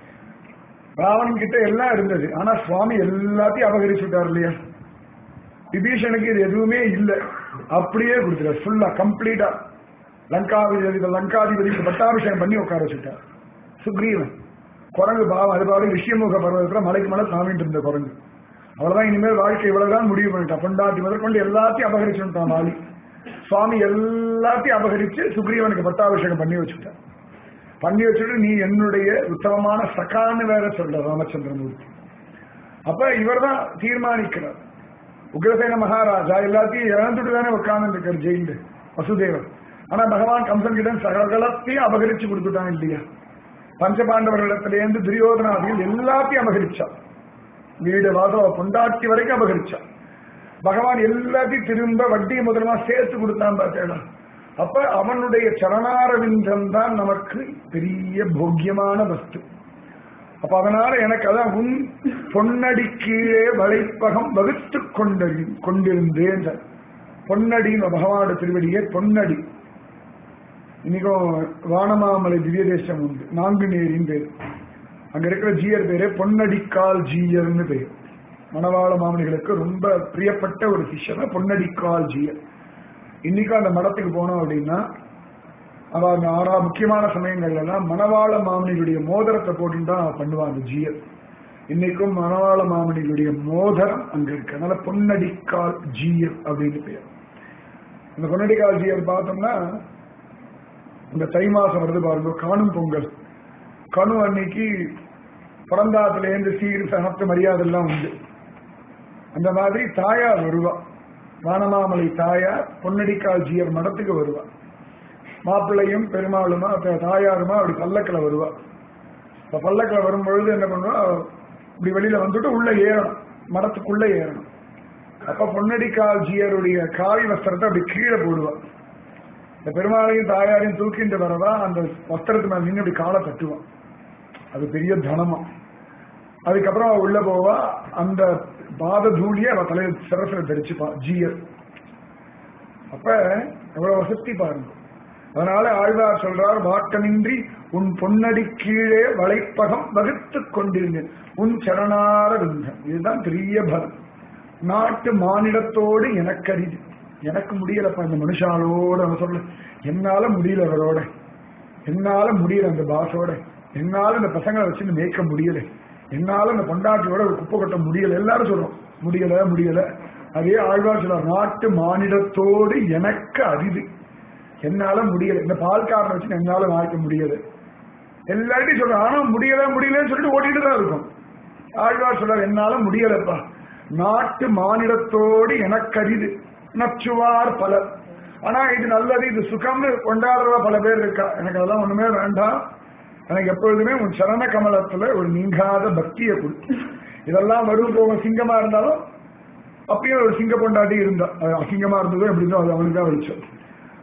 ராவணன் கிட்ட எல்லாம் இருந்தது ஆனா சுவாமி எல்லாத்தையும் அபகரிச்சு விட்டார் இல்லையா விபீஷனுக்கு இது எதுவுமே இல்லை அப்படியே கொடுத்துட்டார் ஃபுல்லா கம்ப்ளீட்டா லங்காதிபதி லங்காதிபதிக்கு பட்டாபிஷேகம் பண்ணி உட்கார வச்சுட்டார் சுக்ரீவன் குரங்கு பாவம் அது பாடு ரிஷியமுக பர்வதத்துல மலைக்கு மலை சாமிட்டு இருந்த குரங்கு அவ்வளவுதான் இனிமேல் வாழ்க்கை இவ்வளவுதான் முடிவு பண்ணிட்டான் பொண்டாட்டி முதற்கொண்டு எல்லாத்தையும் அபகரிச்சு விட்டான் வாலி சுவாமி எல்லாத்தையும் அபகரிச்சு சுக்ரீவனுக்கு பட்டாபிஷேகம் பண்ணி வச்சுட்டார் பண்ணி வச்சுட்டு நீ என்னுடைய உத்தமமான சகான்னு வேற சொல்ற ராமச்சந்திரமூர்த்தி அப்ப இவர் தான் தீர்மானிக்கிறார் உக்ரசேன மகாராஜா எல்லாத்தையும் இழந்துட்டு தானே உட்கார்ந்து இருக்கார் ஜெயிலு வசுதேவர் ஆனா பகவான் கம்சன் கிட்ட சகலத்தையும் அபகரிச்சு கொடுத்துட்டான் இல்லையா பஞ்சபாண்டவர்களிடத்திலேருந்து துரியோதனாதிகள் எல்லாத்தையும் அபகரிச்சான் வீடு வாசவ பொண்டாட்டி வரைக்கும் அபகரிச்சான் பகவான் எல்லாத்தையும் திரும்ப வட்டி முதலமா சேர்த்து கொடுத்தான் பார்த்தேடா அப்ப அவனுடைய சரணாரவிந்தம் தான் நமக்கு பெரிய போக்கியமான வஸ்து அப்ப அதனால எனக்கு அதான் உன் பொன்னடி கீழே வளைப்பகம் வகுத்து கொண்டறி கொண்டிருந்தேன் பொன்னடின்னு பகவானோட திருவடியே பொன்னடி இன்னைக்கும் வானமாமலை திவ்ய தேசம் உண்டு நாங்குநேரின்னு பேர் அங்க இருக்கிற ஜீயர் பேரு பொன்னடிக்கால் ஜீயர்னு பேர் மணவாள மாமனிகளுக்கு ரொம்ப பிரியப்பட்ட ஒரு சிஷ்யன் பொன்னடிக்கால் ஜீயர் இன்னைக்கும் அந்த மடத்துக்கு போனோம் அப்படின்னா அவ அந்த ஆறா முக்கியமான சமயங்கள்ல எல்லாம் மணவாள மாமனிகளுடைய மோதிரத்தை போட்டு தான் பண்ணுவாங்க ஜீயர் இன்னைக்கும் மணவாள மாமனிகளுடைய மோதிரம் அங்க இருக்கு அதனால பொன்னடிக்கால் ஜீயர் அப்படின்னு பேர் இந்த பொன்னடிக்கால் ஜீயர் பார்த்தோம்னா இந்த தை மாசம் வருது பாருங்க காணும் பொங்கல் கணு அன்னைக்கு பிறந்தாத்துலேருந்து சீர் சனத்து மரியாதை எல்லாம் உண்டு அந்த மாதிரி தாயார் வருவா வானமாமலை தாயார் பொன்னடிக்கால் ஜீயர் மடத்துக்கு வருவா மாப்பிள்ளையும் பெருமாளுமா அப்ப தாயாருமா அப்படி பல்லக்கில் வருவா இப்ப பல்லக்கில் வரும் பொழுது என்ன பண்ணுவா இப்படி வெளியில வந்துட்டு உள்ள ஏறணும் மடத்துக்குள்ள ஏறணும் அப்ப பொன்னடிக்கால் ஜீயருடைய காவி வஸ்திரத்தை அப்படி கீழே போடுவா இந்த பெருமாளையும் தாயாரையும் தூக்கிட்டு வரவா அந்த வஸ்திரத்து மேல நின்று அப்படி காலை தட்டுவான் அது பெரிய தனமா அதுக்கப்புறம் அவ உள்ள போவா அந்த பாத தூளியை அவ தலையில சிரசில தரிச்சுப்பா ஜீயர் அப்ப எவ்வளவு வசதி பாருங்க அதனால ஆழ்வார் சொல்றார் வாட்டமின்றி உன் பொன்னடி கீழே வளைப்பகம் வகுத்துக் கொண்டிருந்தேன் உன் சரணார விந்தம் இதுதான் பெரிய பலம் நாட்டு மாநிலத்தோடு எனக்கு அரிது எனக்கு முடியலப்பா இந்த மனுஷாலோட அவன் சொல்ல என்னால முடியல அவரோட என்னால முடியல அந்த பாசோட என்னால இந்த பசங்களை வச்சு மேய்க்க முடியல என்னால இந்த பொண்டாட்டியோட ஒரு குப்பை கொட்ட முடியல எல்லாரும் சொல்றோம் முடியல முடியல அதே ஆழ்வார் சொல்றார் நாட்டு மாநிலத்தோடு எனக்கு அரிது என்னால முடியல இந்த பால்காரனை வச்சு என்னால வாய்க்க முடியல எல்லார்ட்டையும் சொல்றேன் ஆனா முடியல முடியலன்னு சொல்லிட்டு ஓட்டிட்டு தான் இருக்கும் ஆழ்வார் சொல்றார் என்னால முடியலப்பா நாட்டு மாநிலத்தோடு எனக்கு அரிது நச்சுவார் பலர் ஆனா இது நல்லது இது சுகம்னு கொண்டாடுற பல பேர் இருக்கா எனக்கு அதெல்லாம் ஒண்ணுமே வேண்டாம் எனக்கு எப்பொழுதுமே உன் சரண கமலத்துல ஒரு நீங்காத பக்தியை கொடு இதெல்லாம் வரும் போகும் சிங்கமா இருந்தாலும் அப்பயும் ஒரு சிங்க பொண்டாட்டி இருந்தா அது அசிங்கமா இருந்ததோ எப்படி இருந்தோ அது அவனுக்கு தான் வெளிச்சம்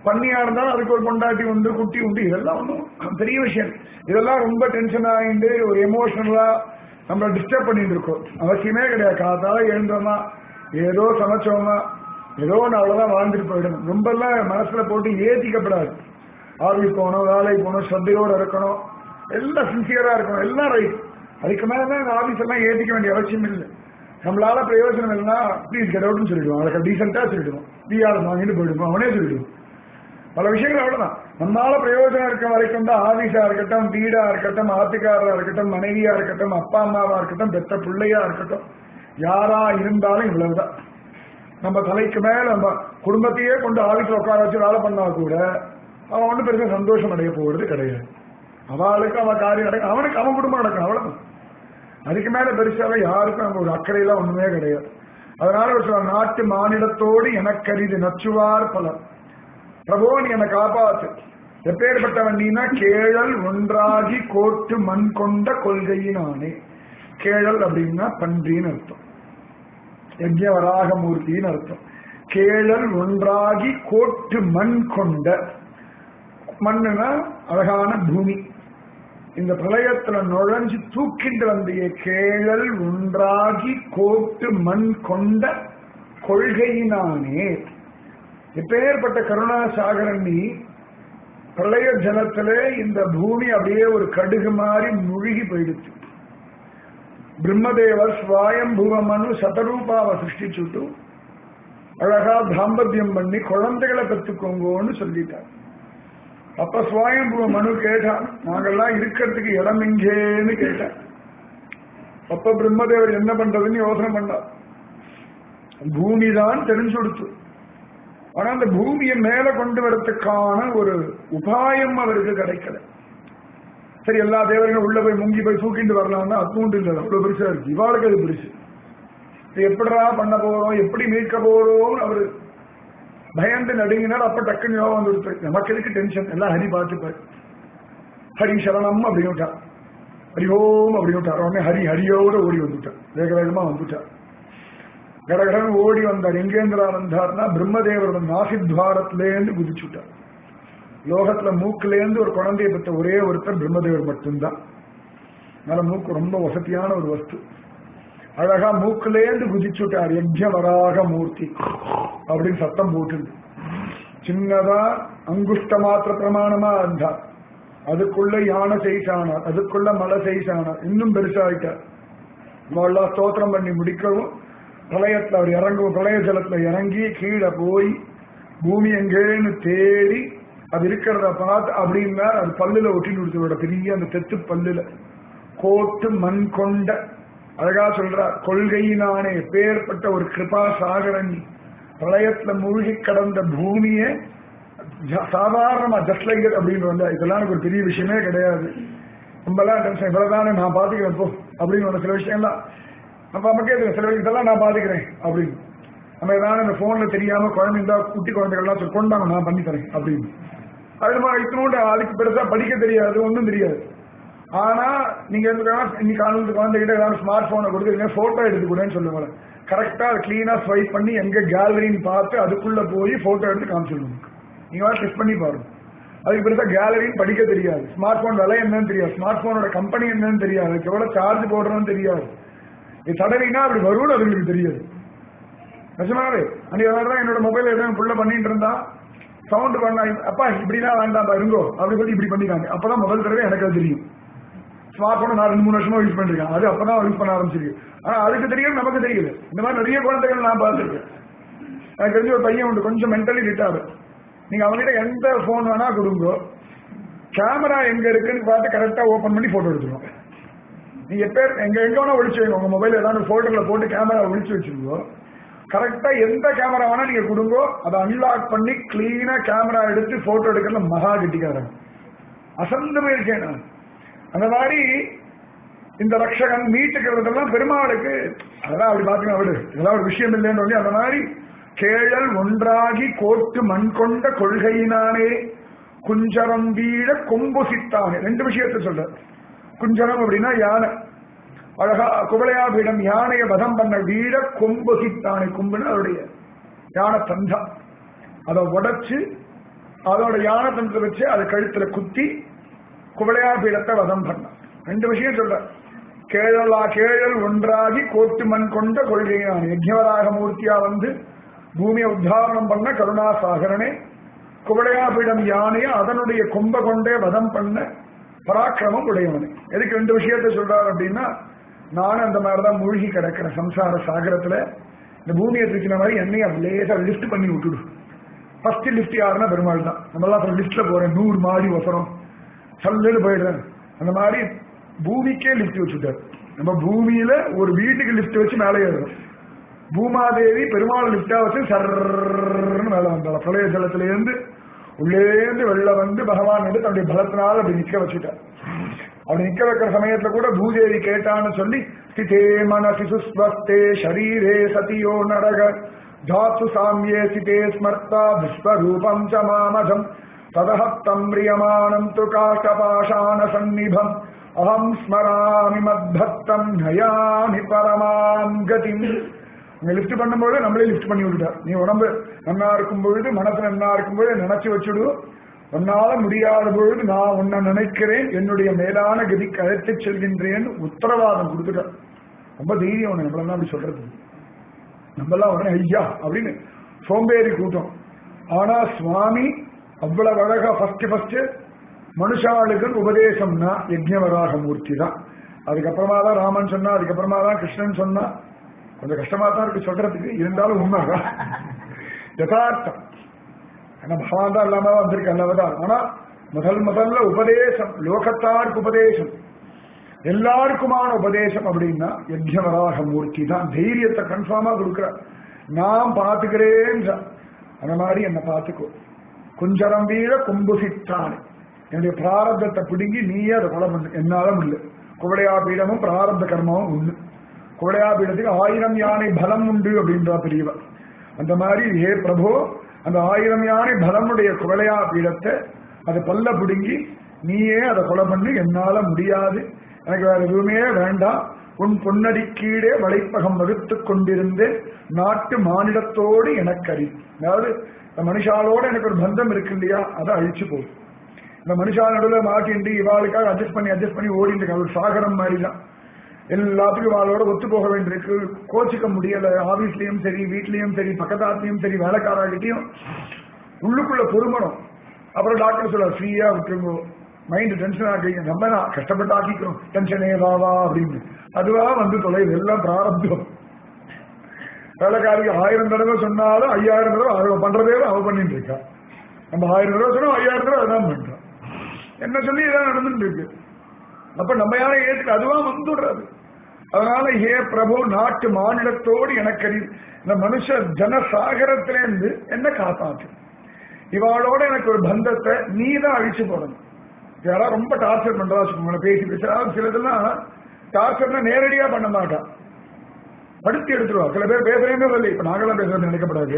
பண்ணியா இருந்தாலும் அதுக்கு ஒரு பொண்டாட்டி உண்டு குட்டி உண்டு இதெல்லாம் ஒன்றும் பெரிய விஷயம் இதெல்லாம் ரொம்ப டென்ஷன் ஆகிட்டு ஒரு எமோஷனலா நம்மள டிஸ்டர்ப் பண்ணிட்டு இருக்கோம் அவசியமே கிடையாது காத்தால எழுந்தோமா ஏதோ சமைச்சோமா ஏதோ ஒன்று அவ்வளவுதான் வாழ்ந்துட்டு போயிடணும் ரொம்ப எல்லாம் மனசுல போட்டு ஏத்திக்கப்படாது ஆஃபீஸ் போகணும் வேலைக்கு போகணும் ஸ்ரத்தையோட இருக்கணும் எல்லாம் சின்சியரா இருக்கணும் எல்லாம் ரைட் அதுக்கு மேல தான் இந்த ஆபீஸ் எல்லாம் ஏத்திக்க வேண்டிய அவசியம் இல்லை நம்மளால பிரயோஜனம் இல்லைன்னா ப்ளீஸ் கெட் அவுட்னு சொல்லிடுவோம் அதுக்கு டீசெண்டா சொல்லிடுவோம் பிஆர் வாங்கிட்டு போயிடுவோம் அவனே சொல்லிடுவோம் பல விஷயங்கள் அவ்வளவுதான் நம்மளால பிரயோஜனம் இருக்க வரைக்கும் தான் ஆபீஸா இருக்கட்டும் வீடா இருக்கட்டும் ஆத்துக்காரரா இருக்கட்டும் மனைவியா இருக்கட்டும் அப்பா அம்மாவா இருக்கட்டும் பெத்த பிள்ளையா இருக்கட்டும் யாரா இருந்தாலும் இவ்வளவுதான் நம்ம தலைக்கு மேல நம்ம குடும்பத்தையே கொண்டு ஆபீஸ்ல உட்கார வச்சு வேலை பண்ணா கூட அவன் ஒன்றும் பெருசா சந்தோஷம் அடைய போறது கிடையாது அவளுக்கு அவன் காரியம் நடக்கும் அவனுக்கு அவன் குடும்பம் நடக்கும் அவ்வளவுதான் அதுக்கு மேல பெருசாக யாருக்கும் அங்க ஒரு அக்கறையெல்லாம் ஒண்ணுமே கிடையாது அதனால ஒரு சில நாட்டு மாநிலத்தோடு எனக்கரிது நச்சுவார் பலர் பிரபோ நீ என்னை காப்பாத்து எப்பேற்பட்டவன் நீனா கேழல் ஒன்றாகி கோட்டு மண் கொண்ட கொள்கையினானே கேழல் அப்படின்னா பன்றின்னு அர்த்தம் யஜ்யவராகமூர்த்தின்னு அர்த்தம் கேழல் ஒன்றாகி கோட்டு மண் கொண்ட மண்ணுனா அழகான பூமி இந்த பிரளயத்துல நுழைஞ்சு தூக்கிட்டு வந்திய கேழல் ஒன்றாகி கோட்டு மண் கொண்ட கொள்கையினானே எப்பேற்பட்ட கருணா சாகரன் நீ பிரளய ஜலத்திலே இந்த பூமி அப்படியே ஒரு கடுகு மாதிரி முழுகி போயிடுச்சு பிரம்மதேவர் ஸ்வாயம்புவ மனு சதரூபாவை சிருஷ்டிச்சுட்டு அழகா தாம்பத்தியம் பண்ணி குழந்தைகளை பெற்றுக்கோங்கன்னு சொல்லிட்டார் அப்ப சுவாயம்புவ மனு கேட்டான் நாங்கெல்லாம் இருக்கிறதுக்கு இடம் எங்கேன்னு கேட்டான் அப்ப பிரம்மதேவர் என்ன பண்றதுன்னு யோசனை பண்ணார் பூமி தான் தெரிஞ்சு கொடுத்து ஆனா அந்த பூமியை மேல கொண்டு வரத்துக்கான ஒரு உபாயம் அவருக்கு கிடைக்கல சரி எல்லா தேவர்களும் உள்ள போய் முங்கி போய் தூக்கிட்டு வரலாம்னா அக்கௌண்ட் இல்லை அவ்வளவு பெருசா இருக்கு இவாளுக்கு அது பெருசு இது எப்படிடா பண்ண போறோம் எப்படி மீட்க போறோம் அவரு பயந்து நடுங்கினார் அப்ப டக்குன்னு யோகம் வந்துடுச்சு நமக்கு எதுக்கு டென்ஷன் எல்லாம் ஹரி பார்த்துப்பாரு ஹரி சரணம் அப்படின்னு விட்டார் ஹரி ஓம் அப்படின்னு விட்டார் உடனே ஹரி ஹரியோட ஓடி வந்துட்டார் வேக வேகமா வந்துட்டார் கடகடன் ஓடி வந்தார் எங்கேந்திரா வந்தார்னா பிரம்மதேவர் நாசித்வாரத்திலேருந்து குதிச்சுட்டார் லோகத்துல மூக்குலேருந்து ஒரு குழந்தைய பெற்ற ஒரே ஒருத்தர் பிரம்மதேவர் மட்டும்தான் அதனால மூக்கு ரொம்ப வசதியான ஒரு வஸ்து அழகா மூக்குலேந்து குதிச்சுட்டார் யஜ்யவராக மூர்த்தி அப்படின்னு சத்தம் போட்டு சின்னதா அங்குஷ்ட மாத்திர பிரமாணமா இருந்தார் அதுக்குள்ள யானை செய்சானார் அதுக்குள்ள மலை செய்சானார் இன்னும் பெருசாயிட்டார் நம்மளாம் ஸ்தோத்திரம் பண்ணி முடிக்கவும் பிரளயத்துல அவர் இறங்கும் பிரளய ஜலத்துல இறங்கி கீழே போய் பூமி எங்கேன்னு தேடி அது இருக்கிறத பார்த்து அப்படின்னா அது பல்லுல ஒட்டி கொடுத்ததோட பெரிய அந்த தெத்து பல்லுல கோட்டு மண் கொண்ட அழகா சொல்றார் கொள்கையினானே பேர்பட்ட ஒரு கிருபா சாகரன் பிரளயத்துல மூழ்கி கடந்த பூமியை ஜ- சாதாரணமா ஜஸ்ட் லைக் அப்படின்னு வந்தா இதெல்லாம் எனக்கு ஒரு பெரிய விஷயமே கிடையாது ரொம்பலாம் டென்ஷன் இவ்வளவுதானே நான் பாத்துக்கிறேன் போ அப்படின்னு வந்த சில விஷயம்லாம் அப்ப நமக்கே தெரியும் சில விஷயம் இதெல்லாம் நான் பாத்துக்கிறேன் அப்படின்னு நம்ம ஏதாவது இந்த போன்ல தெரியாம குழந்தை இருந்தா குட்டி குழந்தைகள்லாம் சொல்லி கொண்டாங்க நான் பண்ணி தரேன் அப்படின்னு அது மாதிரி இத்தனோண்டு அதுக்கு பெருசா படிக்க தெரியாது ஒன்றும் தெரியாது ஆனா நீங்க எதுக்காக இன்னைக்கு காலத்து குழந்தைகிட்ட ஏதாவது ஸ்மார்ட் போனை கொடுத்து போட்டோ எடுத்து கொடுன்னு சொல்லுவாங்க கரெக்டா அதை கிளீனா ஸ்வைப் பண்ணி எங்க கேலரின்னு பார்த்து அதுக்குள்ள போய் போட்டோ எடுத்து காமிச்சிடணும் நீங்க வேணா டெஸ்ட் பண்ணி பாருங்க அதுக்கு பெருசா கேலரின்னு படிக்க தெரியாது ஸ்மார்ட் போன் விலை என்னன்னு தெரியாது ஸ்மார்ட் போனோட கம்பெனி என்னன்னு தெரியாது அதுக்கு எவ்வளவு சார்ஜ் போடுறோம்னு தெரியாது இது தடவினா அப்படி வரும்னு அதுங்களுக்கு தெரியாது நிஜமாவே அன்னைக்கு தான் என்னோட மொபைல் எதுவும் புள்ள பண்ணிட்டு இருந்தா சவுண்ட் பண்ணா அப்பா இப்படிலாம் வேண்டாம்ப்பா இருங்கோ அப்படி சொல்லி இப்படி பண்ணிக்காங்க அப்பதான் முதல் தடவை எனக்கு அது தெரியும் ஸ்மார்ட் போனை நான் ரெண்டு மூணு வருஷமா யூஸ் பண்ணிருக்கேன் அது அப்பதான் யூஸ் பண்ண ஆரம்பிச்சிருக்கு ஆனா அதுக்கு தெரியும் நமக்கு தெரியல இந்த மாதிரி நிறைய குழந்தைகள் நான் பார்த்துருக்கேன் எனக்கு தெரிஞ்ச ஒரு பையன் உண்டு கொஞ்சம் மென்டலி ரிட்டார்டு நீங்க அவங்ககிட்ட எந்த போன் வேணா கொடுங்கோ கேமரா எங்க இருக்குன்னு பார்த்து கரெக்டா ஓபன் பண்ணி போட்டோ எடுத்துருவோம் நீங்க எப்ப எங்க எங்க வேணா ஒழிச்சு வைங்க உங்க மொபைல் ஏதாவது போல்டர்ல போட்டு கேமரா ஒழிச்சு வச்சிருக்கோ கரெக்டா எந்த கேமரா வேணா நீங்க கொடுங்கோ அதை அன்லாக் பண்ணி கிளீனா கேமரா எடுத்து போட்டோ எடுக்கிறதுல மகா கெட்டிக்காரன் அசந்து போயிருக்கேன் நான் அந்த மாதிரி இந்த ரக்ஷகன் மீட்டுக்கிறதெல்லாம் பெருமாளுக்கு அதெல்லாம் அப்படி பாத்துங்க விடு இதெல்லாம் ஒரு விஷயம் இல்லைன்னு சொல்லி அந்த மாதிரி கேழல் ஒன்றாகி கோட்டு மண் கொண்ட கொள்கையினானே குஞ்சரம் வீழ கொம்புசித்தானே ரெண்டு விஷயத்தை சொல்ற குஞ்சரம் அப்படின்னா யானை அழகா குவளையாபீடம் யானையை வதம் பண்ண வீட கொம்புசித்தானே கொம்புன்னு அவருடைய யானை தந்தா அதை உடைச்சு அதோட யான தந்தத்தை வச்சு அது கழுத்துல குத்தி குவளையார் பீடத்தை வதம் பண்ணான் ரெண்டு விஷயம் சொல்ற கேழலா கேழல் ஒன்றாகி கோட்டு மண் கொண்ட கொள்கையான் யஜ்ஞவராக மூர்த்தியா வந்து பூமியை உத்தாரணம் பண்ண கருணாசாகரனே குவளையாபீடம் யானையை அதனுடைய கொம்ப கொண்டே வதம் பண்ண பராக்கிரமம் உடையவனே எதுக்கு ரெண்டு விஷயத்த சொல்றாரு அப்படின்னா நானும் அந்த மாதிரிதான் மூழ்கி கிடக்கிறேன் சம்சார சாகரத்துல இந்த பூமியை தூக்கின மாதிரி என்னையும் அப்படி லேசா லிஃப்ட் பண்ணி விட்டுடு ஃபர்ஸ்ட் லிஃப்ட் யாருன்னா பெருமாள் தான் நம்மளாம் அப்புறம் லிஃப்ட்ல போறேன் நூறு மாடி ஒசரம் சல்லுன்னு போயிடுறேன் அந்த மாதிரி பூமிக்கே லிஃப்ட் வச்சுட்டார் நம்ம பூமியில ஒரு வீட்டுக்கு லிஃப்ட் வச்சு மேலே ஏறுறோம் பூமாதேவி பெருமாள் லிஃப்டா வச்சு சர்ன்னு மேல வந்தாள் பிரளய ஜலத்துல இருந்து உள்ளேந்து வெளில வந்து பகவான் வந்து தன்னுடைய பலத்தினால அப்படி நிக்க வச்சுட்டார் அப்படி நிக்க வைக்கிற சமயத்துல கூட பூதேவி கேட்டான்னு சொல்லி ஸ்திதே மனசி சுஸ்வஸ்தே ஷரீரே சதியோ நரக தாத்து சாமியே சிதே ஸ்மர்த்தா விஸ்வரூபம் ச மாமஜம் ததஹப்தம் பிரியமானம் து காஷ்டபாஷான சந்நிபம் அகம் ஸ்மராமி மத்பக்தம் நயாமி பரமாம் கதிம் இங்க லிஃப்ட் பண்ணும்போது நம்மளே லிஃப்ட் பண்ணி விட்டுட்டார் நீ உடம்பு நன்னா இருக்கும் பொழுது மனசு நன்னா இருக்கும் பொழுது நினைச்சு வச்சுடு உன்னால முடியாத பொழுது நான் உன்னை நினைக்கிறேன் என்னுடைய மேலான கதிக்கு அழைத்துச் செல்கின்றேன் உத்தரவாதம் கொடுத்துட்டார் ரொம்ப தைரியம் உனக்கு நம்மளெல்லாம் அப்படி சொல்றது நம்மெல்லாம் உடனே ஐயா அப்படின்னு சோம்பேறி கூட்டம் ஆனா சுவாமி அவ்வளவு அழகா ஃபர்ஸ்ட் ஃபர்ஸ்ட் மனுஷாளுக்கு உபதேசம்னா யஜ்ஞவராக மூர்த்தி தான் அதுக்கப்புறமா தான் ராமன் சொன்னா அதுக்கப்புறமா தான் கிருஷ்ணன் சொன்னா கொஞ்சம் கஷ்டமா தான் இருக்கு சொல்றதுக்கு இருந்தாலும் உண்மைதான் யதார்த்தம் ஏன்னா பகவான் தான் இல்லாம வந்திருக்கு அல்லவதான் ஆனா முதல் முதல்ல உபதேசம் லோகத்தாருக்கு உபதேசம் எல்லாருக்குமான உபதேசம் அப்படின்னா யஜ்ஞவராக மூர்த்தி தான் தைரியத்தை கன்ஃபார்மா கொடுக்கிறார் நான் பாத்துக்கிறேன் அந்த மாதிரி என்ன பார்த்துக்கோ குஞ்சரம் வீழ கும்புசித்தானே என்னுடைய பிராரப்தத்தை பிடுங்கி நீயே அதை கொலை பண்ணு என்னால முடியல குவளையா பீடமும் பிராரப்த கர்மமும் ஒண்ணு குவளையா பீடத்துக்கு ஆயிரம் யானை பலம் உண்டு அப்படின்றா பெரியவர் அந்த மாதிரி ஹே பிரபு அந்த ஆயிரம் யானை பலமுடைய குவளையா பீடத்தை அதை பல்ல பிடுங்கி நீயே அதை கொலை பண்ணு என்னால முடியாது எனக்கு வேற எதுவுமே வேண்டாம் உன் பொன்னடி கீழே வளைப்பகம் வகுத்துக் கொண்டிருந்து நாட்டு மானிடத்தோடு எனக்கு அறி அதாவது இந்த மனுஷாலோட எனக்கு ஒரு பந்தம் இருக்கு இல்லையா அதை அழிச்சு போகும் இந்த மனுஷா நடுவில் மாட்டிண்டு இவாளுக்காக அட்ஜஸ்ட் பண்ணி அட்ஜஸ்ட் பண்ணி ஓடிட்டு இருக்க ஒரு சாகரம் மாதிரி தான் எல்லாத்துக்கும் இவாளோட ஒத்து போக வேண்டியிருக்கு கோச்சிக்க முடியல ஆபீஸ்லயும் சரி வீட்லயும் சரி பக்கத்தாத்துலயும் சரி வேலைக்காரர்கிட்டயும் உள்ளுக்குள்ள பொறுமணும் அப்புறம் டாக்டர் சொல்ல ஃப்ரீயா விட்டுருங்க மைண்ட் டென்ஷன் ஆக்குறீங்க நம்ம நான் கஷ்டப்பட்டு ஆக்கிக்கிறோம் டென்ஷனே வா வா அப்படின்னு அதுவா வந்து தொலைவு எல்லாம் பிராரப்தம் வேலைக்காரிக்கு ஆயிரம் தடவை சொன்னாலும் ஐயாயிரம் தடவை அவ பண்றதே அவ பண்ணிட்டு இருக்கா நம்ம ஆயிரம் தடவை சொன்னா ஐயாயிரம் தடவை அதான் பண்றோம் என்ன சொல்லி இதான் நடந்துட்டு இருக்கு அப்ப நம்ம யாரும் ஏற்றுக்க அதுவா வந்துடுறது அதனால ஹே பிரபு நாட்டு மாநிலத்தோடு எனக்கு அறி இந்த மனுஷ ஜனசாகரத்திலேருந்து என்ன காப்பாற்று இவாளோட எனக்கு ஒரு பந்தத்தை நீ தான் அழிச்சு போடணும் யாராவது ரொம்ப டார்ச்சர் பண்றா வச்சுக்கோங்க பேசி பேசுறா சிலதெல்லாம் டார்ச்சர்னா நேரடியா பண்ண மாட்டா படுத்தி எடுத்துருவா சில பேர் பேசுறேன்னு சொல்லி இப்ப நாங்களாம் பேசுறது நினைக்கப்படாது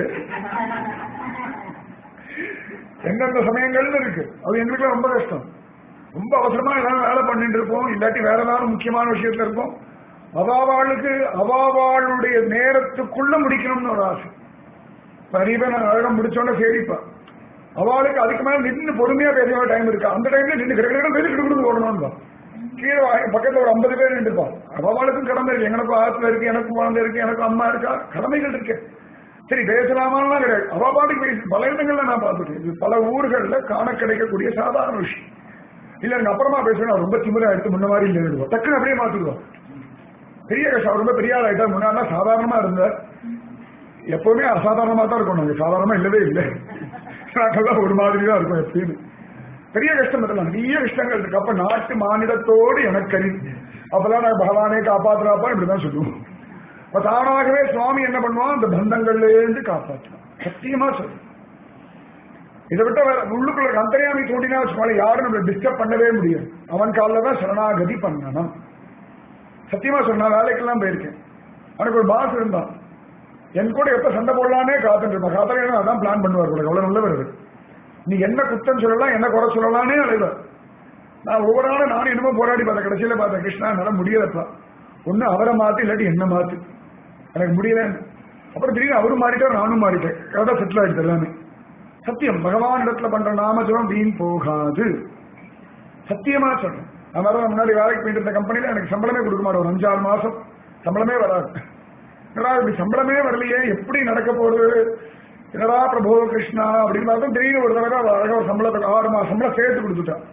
எந்தெந்த சமயங்கள்னு இருக்கு அது எங்களுக்கு ரொம்ப கஷ்டம் ரொம்ப அவசரமா ஏதாவது வேலை பண்ணிட்டு இருப்போம் இல்லாட்டி வேற ஏதாவது முக்கியமான விஷயத்துல இருப்போம் அவாவாளுக்கு அவாவாளுடைய நேரத்துக்குள்ள முடிக்கணும்னு ஒரு ஆசை நிறைய பேர் நான் அழகம் முடிச்சோன்னே சேரிப்பா அவளுக்கு அதுக்கு மேல நின்று பொறுமையா பேச டைம் இருக்கா அந்த டைம்ல நின்று கிடக்கிற பேசி கிடுக்கிட்டு ஓடணும்பா கீழே வா- பக்கத்துல ஒரு ஐம்பது பேர் நின்றுப்பா அவளுக்கும் கடமை இருக்கு எனக்கும் ஆத்துல இருக்கு எனக்கும் குழந்தை இருக்கு எனக்கு அம்மா இருக்கா கடமைகள் இருக்கு சரி பேசலாமான்லாம் கிடையாது அவ பாட்டுக்கு பேசி பல இடங்கள்ல நான் பார்த்துட்டேன் இது பல ஊர்கள்ல காண கிடைக்கக்கூடிய சாதாரண விஷயம் இல்ல எனக்கு அப்புறமா பேசுவேன் ரொம்ப திமிரா எடுத்து முன்ன மாதிரி இல்லை டக்குன்னு அப்படியே மாத்திடுவா பெரிய கஷ்டம் அவர் ரொம்ப பெரிய ஆள் ஆயிட்டா முன்னாடி சாதாரணமா இருந்தார் எப்பவுமே அசாதாரணமா தான் இருக்கும் நாங்க சாதாரணமா இல்லவே இல்லை நாங்கெல்லாம் ஒரு மாதிரி தான் இருக்கும் எப்பயுமே பெரிய கஷ்டம் இதெல்லாம் நிறைய கஷ்டங்கள் இருக்கு அப்ப நாட்டு மாநிலத்தோடு எனக்கு அறி அப்பதான் நாங்க பகவானே காப்பாத்துறாப்பா இப்படிதான் சொல்லுவோம் அப்ப தானாகவே சுவாமி என்ன பண்ணுவான் அந்த பந்தங்கள்ல இருந்து காப்பாற்றுவான் சத்தியமா சொல்லு இதை விட்ட வேற உள்ளுக்குள்ள அந்தரியாமி தோண்டினா வச்சுக்கோங்களேன் யாரும் நம்மளை டிஸ்டர்ப் பண்ணவே முடியாது அவன் காலில் தான் சரணாகதி பண்ணணும் சத்தியமா சொன்னா வேலைக்கெல்லாம் போயிருக்கேன் எனக்கு ஒரு பாஸ் இருந்தான் என் கூட எப்ப சண்டை போடலானே காத்துட்டு இருப்பான் காத்தல அதான் பிளான் பண்ணுவார் கூட அவ்வளவு நல்லவர் அவரு. நீ என்ன குத்தம் சொல்லலாம் என்ன குறை சொல்லலானே அலைவர் நான் ஒவ்வொரு நாளும் நானும் என்னமோ போராடி பார்த்தேன் கடைசியில பார்த்தேன் கிருஷ்ணா என்னால முடியலப்பா ஒண்ணு அவரை மாத்து இல்லாட்டி என்ன மாத்து எனக்கு முடியல அப்புறம் திடீர்னு அவரும் மாறிட்டார் நானும் மாறிட்டேன் கரெக்டா செட்டில் ஆயிடுச்சு எல்லாமே சத்தியம் பகவான் இடத்துல பண்ற நாமஜபம் வீண் போகாது சத்தியமா சொல்றேன் அதனால முன்னாடி வேலைக்கு போயிட்டு இருந்த கம்பெனில எனக்கு சம்பளமே கொடுக்க மாட்டோம் ஒரு அஞ்சாறு மாசம் சம்பளமே வராது என்னடா இப்படி சம்பளமே வரலையே எப்படி நடக்க போகுது என்னடா பிரபு கிருஷ்ணா அப்படின்னு பார்த்தா திடீர்னு ஒரு தடவை அழகா ஒரு சம்பளத்தை ஆறு மாசம் சம்பளம் சேர்த்து கொடுத்துட்டான்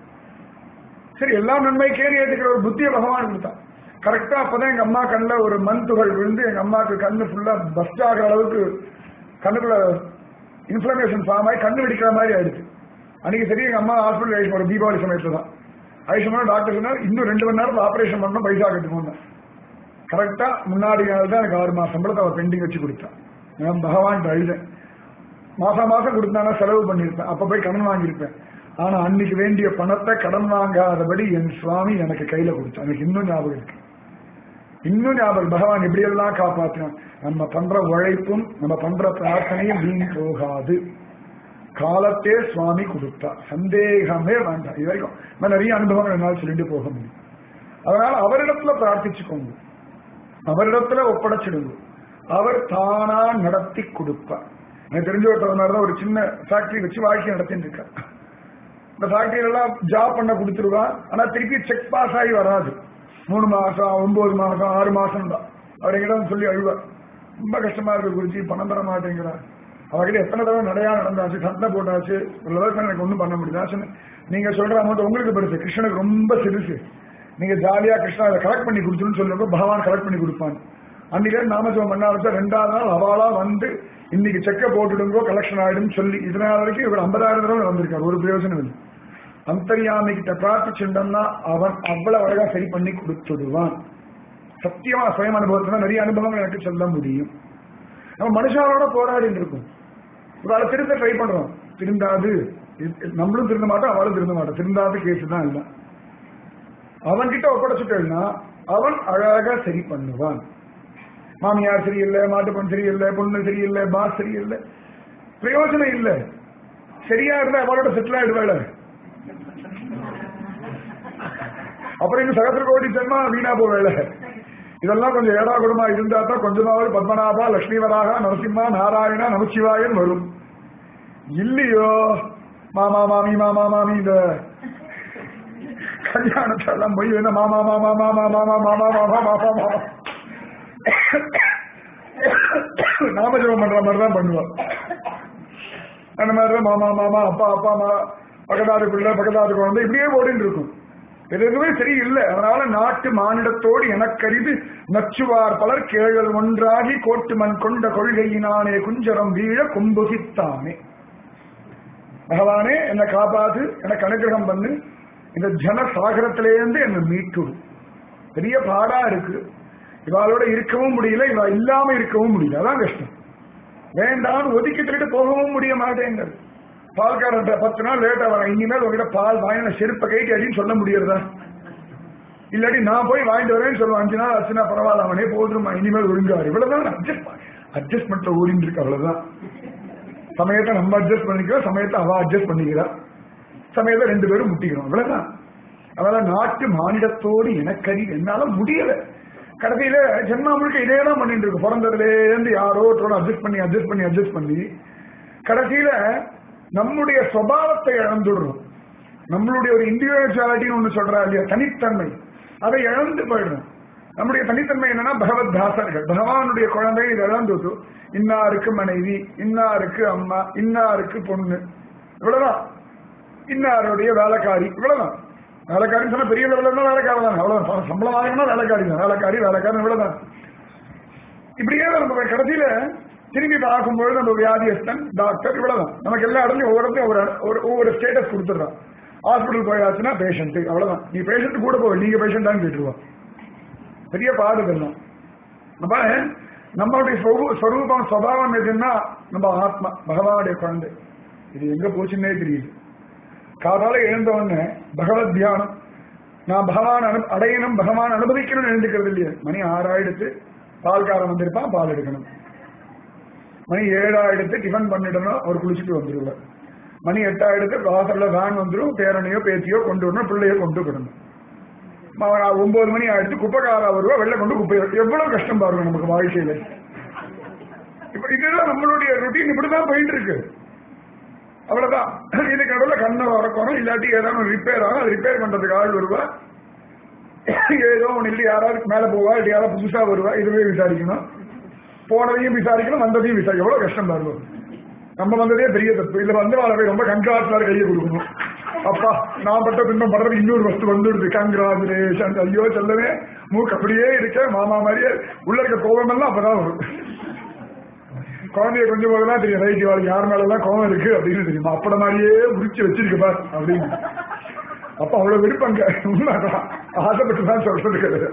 சரி எல்லாம் நன்மைக்கேன்னு ஏத்துக்கிற ஒரு புத்திய பகவான் கொடுத்தான் கரெக்டா அப்பதான் எங்க அம்மா கண்ணுல ஒரு மண் துகள் விழுந்து எங்க அம்மாக்கு கண்ணு ஃபுல்லா பஸ்ட் ஆகிற அளவுக்கு கண்ணுக்குள்ள இன்ஃபிளமேஷன் ஃபார்ம் ஆகி கண்ணு வெடிக்கிற மாதிரி ஆயிடுச்சு அன்னைக்கு சரி எங்க அம்மா ஹாஸ்பிட்டல் ஆயிடுச்சு ஒரு தீபாவளி சமயத்துல தான் ஆயுஷ்மான டாக்டர் சொன்னார் இன்னும் ரெண்டு மணி நேரத்தில் ஆபரேஷன் பண்ணணும் பைசா கட்டுக்கோங்க கரெக்டா முன்னாடி நாள் தான் எனக்கு ஆறு மாசம் சம்பளத்தை அவள் பெண்டிங் வச்சு கொடுத்தான் நான் பகவான் அழுதேன் மாசம் மாசம் கொடுத்தானா செலவு பண்ணியிருப்பேன் அப்ப போய் கடன் வாங்கியிருப்பேன் ஆனா அன்னைக்கு வேண்டிய பணத்தை கடன் வாங்காதபடி என் சுவாமி எனக்கு கையில கொடுத்தான் எனக்கு இன்னும் ஞாபகம் இருக்கு இன்னும் ஞாபகம் பகவான் எப்படியெல்லாம் காப்பாற்றினான் நம்ம பண்ற உழைப்பும் நம்ம பண்ற பிரார்த்தனையும் வீண் போகாது காலத்தே சுவாமி கொடுத்தா சந்தேகமே வேண்டாம் இது வரைக்கும் நான் நிறைய அனுபவங்கள் என்னால் சொல்லிட்டு போக முடியும் அதனால அவரிடத்துல பிரார்த்திச்சுக்கோங்க அவரிடத்துல ஒப்படைச்சிடுங்க அவர் தானா நடத்தி கொடுப்பார் எனக்கு தெரிஞ்ச ஒருத்தர் தான் ஒரு சின்ன ஃபேக்டரி வச்சு வாழ்க்கை நடத்திட்டு இருக்கார் இந்த ஃபேக்டரி எல்லாம் ஜாப் பண்ண கொடுத்துருவா ஆனா திருப்பி செக் பாஸ் ஆகி வராது மூணு மாசம் ஒன்பது மாசம் ஆறு மாசம் தான் அவர் எங்கிட்ட வந்து சொல்லி அழுவார் ரொம்ப கஷ்டமா இருக்கு குறிச்சி பணம் தர மாட்டேங்கிறார் அவர்கிட்ட எத்தனை தடவை நடையா நடந்தாச்சு சண்டை போட்டாச்சு ஒரு அளவுக்கு எனக்கு ஒன்றும் பண்ண முடியல நான் சொன்னேன் நீங்க சொல்ற அமௌண்ட் உங்களுக்கு பெருசு கிருஷ்ணனுக்கு ரொம்ப சிறுசு நீங்க ஜாலியா கிருஷ்ணா அதை கலெக்ட் பண்ணி கொடுத்துருன்னு சொல்லுங்க பகவான் கலெக்ட் பண்ணி கொடுப்பான் அன்னைக்கு நாமஜபம் பண்ண ஆரம்பிச்சா ரெண்டாவது நாள் அவளா வந்து இன்னைக்கு செக்க போட்டுடுங்கோ கலெக்ஷன் ஆயிடும் சொல்லி இதனால வரைக்கும் இவர் ஐம்பதாயிரம் தடவை வந்திருக்காரு ஒரு பிரயோஜனம் இல்லை அந்தரியாமி கிட்ட பிரார்த்திச்சுட்டோம்னா அவன் அவ்வளவு அழகா சரி பண்ணி கொடுத்துடுவான் சத்தியமா சுயம் அனுபவத்துல நிறைய அனுபவங்கள் எனக்கு சொல்ல முடியும் நம்ம மனுஷாரோட போராடிட்டு இருக்கும் இவாளை திருந்த ட்ரை பண்றோம் திருந்தாது இது- நம்மளும் திருந்த மாட்டோம் அவளும் திருந்த மாட்டோம் திருந்தாத கேஸ் தான் இல்லை அவன்கிட்ட ஒப்படைச்சுட்டேன்னா அவன் அழகா சரி பண்ணுவான் மாமியார் சரியில்லை மாட்டுப்பன் சரியில்லை பொண்ணு சரியில்லை பாஸ் சரியில்லை பிரயோஜனம் இல்லை சரியா இருந்தா அவளோட செட்டில் ஆயிடுவாள் அப்புறம் இந்த சகசிர கோடி ஜென்மா வீணா போவேல இதெல்லாம் கொஞ்சம் ஏடா குடுமா இருந்தா தான் கொஞ்சமாவது பத்மநாபா லட்சுமிவராக நரசிம்மா நாராயணா நமச்சிவாயன் வரும் இல்லையோ மாமா மாமி மாமா மாமி இந்த கல்யாணத்தெல்லாம் போய் என்ன மாமா மாமா மாமா மாமா மாமா மாமா மாமா மாமா நாமஜபம் பண்ற மாதிரி தான் பண்ணுவோம் அந்த மாதிரி தான் மாமா மாமா அப்பா அப்பா மா பக்கத்தாறு பிள்ளை பக்கத்தாறு குழந்தை இப்படியே ஓடிட்டு இருக்கும் இது எதுவுமே சரியில்லை அதனால நாட்டு மானிடத்தோடு எனக்கரிது நச்சுவார் பலர் கேழல் ஒன்றாகி கோட்டு மண் கொண்ட கொள்கையினானே குஞ்சரம் வீழ கும்புகித்தானே பகவானே என்னை காப்பாத்து எனக்கு அனுகிரகம் பண்ணு இந்த ஜன சாகரத்திலேருந்து என்னை மீட்டுடு பெரிய பாடா இருக்கு இவாளோட இருக்கவும் முடியல இவ இல்லாம இருக்கவும் முடியல அதான் கஷ்டம் வேண்டாம்னு ஒதுக்கி தள்ளிட்டு போகவும் முடிய மாட்டேங்கிறது பால்காரன் பத்து நாள் லேட்டா வரேன் இனிமேல் உங்ககிட்ட பால் வாங்கின செருப்பை கைட்டு அடின்னு சொல்ல முடியறதா இல்லாட்டி நான் போய் வாங்கிட்டு வரேன்னு சொல்லுவேன் அஞ்சு நாள் ஆச்சுன்னா பரவாயில்ல அவனே போதுமா இனிமேல் ஒழுங்காரு இவ்வளவுதான் அட்ஜஸ்ட் அட்ஜஸ்ட்மெண்ட்ல ஓடிட்டு இருக்கு அவ்வளவுதான் சமயத்தை நம்ம அட்ஜஸ்ட் பண்ணிக்கிறோம் சமயத்தை அவ அட்ஜஸ்ட் பண்ணிக்கிறா சமயத்தை ரெண்டு பேரும் முட்டிக்கிறோம் இவ்வளவுதான் அதனால நாட்டு மானிடத்தோடு எனக்கறி என்னால முடியல கடைசியில ஜென்மா முழுக்க இதே தான் பண்ணிட்டு இருக்கு பிறந்ததுல இருந்து யாரோ ஒருத்தரோட அட்ஜஸ்ட் பண்ணி அட்ஜஸ்ட் பண்ணி அட்ஜஸ்ட் பண்ணி கடைசியில நம்முடைய சுபாவத்தை இழந்துடுறோம் நம்மளுடைய ஒரு இண்டிவிஜுவாலிட்டின்னு ஒண்ணு சொல்றா இல்லையா தனித்தன்மை அதை இழந்து போயிடுறோம் நம்முடைய தனித்தன்மை என்னன்னா பகவத் தாசர்கள் பகவானுடைய குழந்தை இது இழந்துட்டு இன்னாருக்கு மனைவி இன்னாருக்கு அம்மா இன்னாருக்கு பொண்ணு இவ்வளவுதான் இன்னாருடைய வேலைக்காரி இவ்வளவுதான் வேலைக்காரின்னு சொன்னா பெரிய லெவலில் இருந்தா வேலைக்காரி தான் அவ்வளவுதான் சம்பளம் வாங்கணும்னா வேலைக்காரி தான் வேலைக்காரி வேலைக்காரன் இவ்வளவுதான் இப்படியே தான் நம்ம கடைசியில திரும்பி பார்க்கும்பொழுது நம்ம வியாதியஸ்தன் டாக்டர் இவ்வளவுதான் நமக்கு எல்லா இடத்துலயும் ஒவ்வொரு இடத்துலயும் ஒரு ஒரு- ஒவ்வொரு ஸ்டேட்டஸ் கொடுத்துடுறான் ஹாஸ்பிட்டல் போயாச்சுன்னா பேஷண்ட் அவ்வளவுதான் நீ பேஷண்ட் கூட போக நீங்க பேஷண்டான்னு கேட்டுருவான் பெரிய பாடு இதெல்லாம் நம்ம நம்மளுடைய சொரூ- சொரூபம் சுபாவம் எதுன்னா நம்ம ஆத்மா பகவானுடைய குழந்தை இது எங்க போச்சுன்னே தெரியுது காதால எழுந்த உடனே பகவத் தியானம் நான் பகவான் அனு அடையணும் பகவான் அனுபவிக்கணும்னு எழுந்துக்கிறது இல்லையா மணி ஆறாயிடுத்து பால்காரன் வந்திருப்பான் பால் எடுக்கணும் மணி ஏழாயிடுத்து டிஃபன் பண்ணிடணும் அவர் குளிச்சுட்டு வந்துருவார் மணி எட்டாயிடுத்து வாசல்ல வேன் வந்துடும் பேரனையோ பேத்தியோ கொண்டு வரணும் பிள்ளையோ கொண்டு விடணும் ம- ஒன்பது மணி ஆயிடுத்து குப்பைக்காரா வருவா வெளில கொண்டு குப்பை எவ்வளவு கஷ்டம் பாருங்க நமக்கு வாழ்க்கையில இப்ப இதுதான் நம்மளுடைய ருட்டீன் இப்படிதான் போயிட்டு இருக்கு அவ்வளவுதான் இதுக்கு நடுவில் கண்ணை உறக்கணும் இல்லாட்டி ஏதாவது ரிப்பேர் ஆகும் அது ரிப்பேர் பண்றதுக்கு ஆள் வருவா ஏதோ ஒன்று இல்லை யாராவது மேல போவா இல்லை யாராவது புதுசா வருவா இதுவே விசாரிக்கணும் போனதையும் விசாரிக்கணும் வந்ததையும் விசாரிக்கணும் எவ்வளவு கஷ்டம் பாருங்க நம்ம வந்ததே பெரிய தப்பு இல்ல வந்து வாழ ரொம்ப கண்காட்சியார் கையை கொடுக்கணும் அப்பா நான் பட்ட துன்பம் படுறது இன்னொரு வஸ்து வந்துடுது கங்க்ராச்சுலேஷன் ஐயோ சொல்லவே மூக்கு அப்படியே இருக்க மாமா மாதிரியே உள்ள இருக்க கோபம் எல்லாம் அப்பதான் வரும் குழந்தைய கொஞ்சம் போதெல்லாம் தெரியும் ரைட் வாழ்க்கை யார் மேல எல்லாம் கோபம் இருக்கு அப்படின்னு தெரியுமா அப்பட மாதிரியே உரிச்சு வச்சிருக்கு பார் அப்படின்னு அப்ப அவ்வளவு விருப்பங்க உண்மைதான் ஆசைப்பட்டு தான் சொல்றது கிடையாது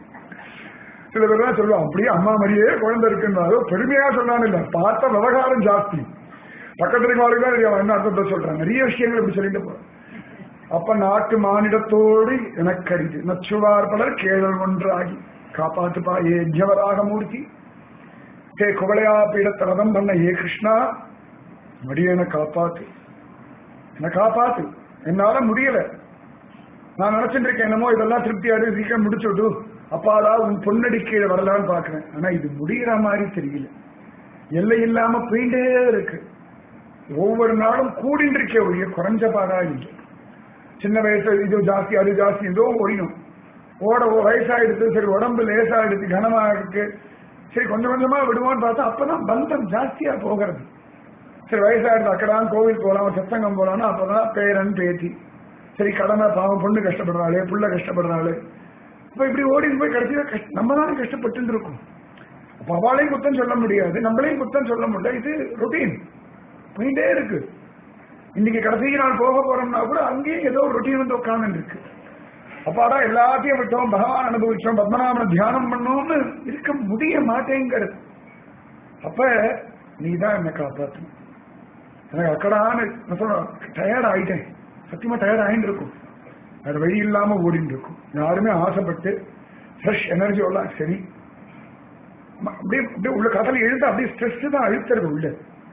சில பேர் தான் சொல்லுவான் அப்படியே அம்மா மாதிரியே குழந்தை இருக்குன்னாலும் பெருமையா சொன்னான்னு இல்ல பார்த்த விவகாரம் ஜாஸ்தி பக்கத்துல இருக்கவங்களுக்கு தான் தெரியும் அவன் என்ன அர்த்தத்தை சொல்றான் நிறைய விஷயங்கள் இப்படி சொல்லிட்டு போறான் அப்ப நாட்டு மானிடத்தோடு எனக்கு அரிது நச்சுவார் பலர் கேழல் ஒன்றாகி காப்பாத்துப்பா ஏ யஜ்ஞவராக மூர்த்தி ஹே குவளையா பீடத்தரதம் பண்ண ஏ கிருஷ்ணா மடியனை காப்பாத்து என்னை காப்பாத்து என்னால முடியல நான் நினைச்சிட்டு இருக்கேன் என்னமோ இதெல்லாம் திருப்தி அடி சீக்கிரம் முடிச்சு விட்டு அப்பாடா உன் பொன்னடி கீழே வரலான்னு பாக்குறேன் ஆனா இது முடிகிற மாதிரி தெரியல எல்லை இல்லாம போயிட்டே இருக்கு ஒவ்வொரு நாளும் கூடிட்டு இருக்கே ஒழிய குறைஞ்ச பாடா இல்லை சின்ன வயசு இது ஜாஸ்தி அது ஜாஸ்தி ஏதோ ஒழியும் ஓட ஓ- வயசாயிடுது சரி உடம்பு லேசாயிடுது கனமா இருக்கு சரி கொஞ்சம் கொஞ்சமா விடுவோம்னு பார்த்தா அப்பதான் பந்தம் ஜாஸ்தியா போகிறது சரி வயசாயிடுது அக்கடான் கோவில் போலாம் சத்தங்கம் போலாம்னா அப்பதான் பேரன் பேத்தி சரி கடமை பாவம் பொண்ணு கஷ்டப்படுறாளே புள்ள கஷ்டப்படுறாளே அப்ப இப்படி ஓடி போய் கடைசியில கஷ்ட- நம்ம தானே கஷ்டப்பட்டு இருக்கோம் அப்ப அவளையும் குத்தம் சொல்ல முடியாது நம்மளையும் குத்தம் சொல்ல முடியாது இது ரொட்டீன் போயிட்டே இருக்கு இன்னைக்கு கடைசி நாள் போக போறோம்னா கூட அங்கேயும் ஏதோ ஒரு ரொட்டீன் வந்து உட்கார்ந்து இருக்கு அப்பாடா எல்லாத்தையும் விட்டோம் பகவான் அனுபவிச்சோம் பத்மநாபனை தியானம் பண்ணோம்னு இருக்க முடிய மாட்டேங்கிறது அப்ப நீ தான் என்னை காப்பாற்றணும் எனக்கு அக்கடான்னு நான் சொல்றேன் டயர்ட் ஆயிட்டேன் சத்தியமா டயர்ட் ஆயிட்டு இருக்கும் வேற வழி இல்லாம ஓடிட்டு இருக்கும் யாருமே ஆசைப்பட்டு ஃப்ரெஷ் எனர்ஜியோட சரி ம- அப்படியே அப்படியே உள்ள கடல் எழுந்து அப்படியே ஸ்ட்ரெஸ் தான் அழுத்துறது உள்ள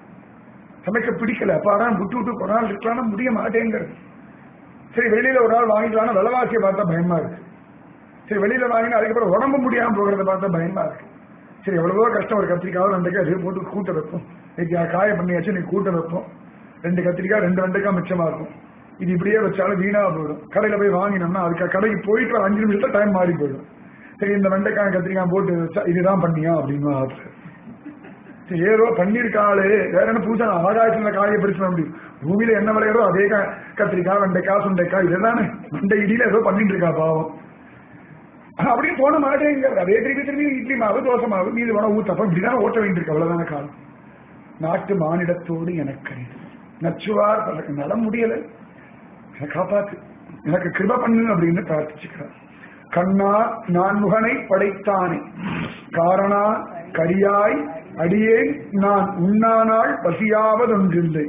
சமைக்க பிடிக்கல அப்பாடா விட்டு விட்டு ஒரு நாள் இருக்கலாம்னா முடிய மாட்டேங்கிறது சரி வெளியில ஒரு நாள் வாங்கிக்கலாம்னா விலைவாசியை பார்த்தா பயமா இருக்கு சரி வெளியில வாங்கினா அதுக்கப்புறம் உடம்பு முடியாம போகிறத பார்த்தா பயமா இருக்கு சரி எவ்வளவோ கஷ்டம் ஒரு கத்திரிக்காய் ரெண்டு காய் போட்டு கூட்ட வைப்போம் இன்னைக்கு காய பண்ணியாச்சு நீ கூட்ட வைப்போம் ரெண்டு கத்திரிக்காய் ரெண்டு வெண்டைக்காய் மிச்சமா இருக்கும் இது இப்படியே வச்சாலும் வீணா போயிடும் கடையில போய் வாங்கினோம்னா அதுக்கு கடைக்கு போயிட்டு ஒரு அஞ்சு நிமிஷத்துல டைம் மாறி போயிடும் சரி இந்த வெண்டைக்காய் கத்திரிக்காய் போட்டு வச்சா இதுதான் பண்ணியா அப்படின்னு ஆசை சரி, ஏதோ பண்ணிருக்காளே வேற என்ன புதுசா நான் ஆகாயத்துல காயை பிடிச்ச முடியும் பூமியில என்ன விளையாடோ அதே கா- கத்திரிக்காய் வெண்டைக்காய் சுண்டைக்காய் இதுதானே மண்டை இடியில ஏதோ பண்ணிட்டு இருக்கா பாவம் அப்படின்னு தோண மாட்டேங்கிறது அதே திருப்பி திருப்பி இட்லி மாவு தோசை மாவு மீது வேணா ஊத்தப்ப இப்படிதான் ஓட்ட வேண்டியிருக்கு அவ்வளவுதான காலம் நாட்டு மானிடத்தோடு எனக்கு அரிது. நச்சுவார் பலருக்கு நல முடியல என்னை காப்பாத்து எனக்கு கிருப பண்ணு அப்படின்னு பிரார்த்திச்சுக்கிறார் கண்ணா நான்முகனை படைத்தானே காரணா கரியாய் அடியேன் நான் உண்ணானால் பசியாவதொன்றில்லை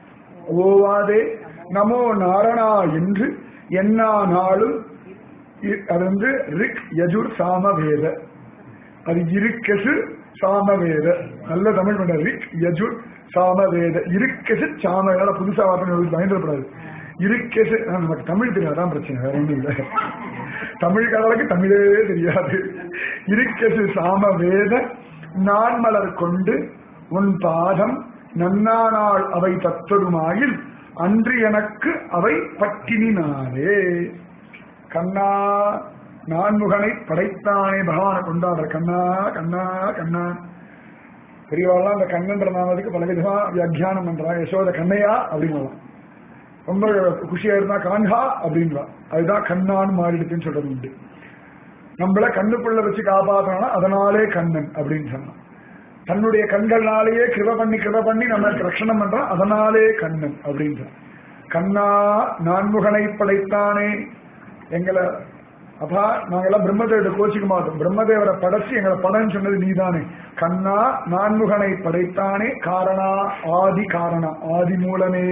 ஓவாதே நமோ நாரணா என்று என்னா நாளும் இ- அது வந்து ரிக் யஜுர் சாமவேத அது இருக்கசு சாமவேத நல்ல தமிழ் பண்ண ரிக் யஜுர் சாமவேத இருக்கசு சாமவேத புதுசா வார்த்தை பயந்துடக்கூடாது இருக்கசு ஆ, நமக்கு தமிழ் தெரியாதான் பிரச்சனை வேற ஒண்ணும் இல்லை தமிழ் கடலுக்கு தமிழே தெரியாது இருக்கசு சாமவேத நான் மலர் கொண்டு உன் பாதம் நன்னானால் அவை தத்தொடுமாயில் அன்று எனக்கு அவை பட்டினினாலே கண்ணா நான்முகனை படைத்தானே பகவானை கொண்டாடுற கண்ணா கண்ணா கண்ணா பெரியவாள்லாம் அந்த கண்ணன்ற நாமத்துக்கு பல விதமா வியாக்கியானம் பண்றா யசோத கண்ணையா அப்படின்னு ரொம்ப குஷியா இருந்தா கான்ஹா அப்படின்றா அதுதான் கண்ணான்னு மாறிடுச்சுன்னு சொல்றது உண்டு நம்மள கண்ணுக்குள்ள வச்சு காப்பாத்தனா அதனாலே கண்ணன் அப்படின்னு சொன்னான் தன்னுடைய கண்கள்னாலேயே கிருப பண்ணி கிருப பண்ணி நம்மளுக்கு ரட்சணம் பண்றான் அதனாலே கண்ணன் அப்படின்றான் கண்ணா நான்முகனை படைத்தானே எங்களை அப்பா நாங்கெல்லாம் பிரம்மதேவரை கோச்சிக்க மாட்டோம் பிரம்மதேவரை படைச்சு எங்களை படன்னு சொன்னது நீதானே கண்ணா நான்முகனை படைத்தானே காரணா ஆதி காரணா ஆதி மூலமே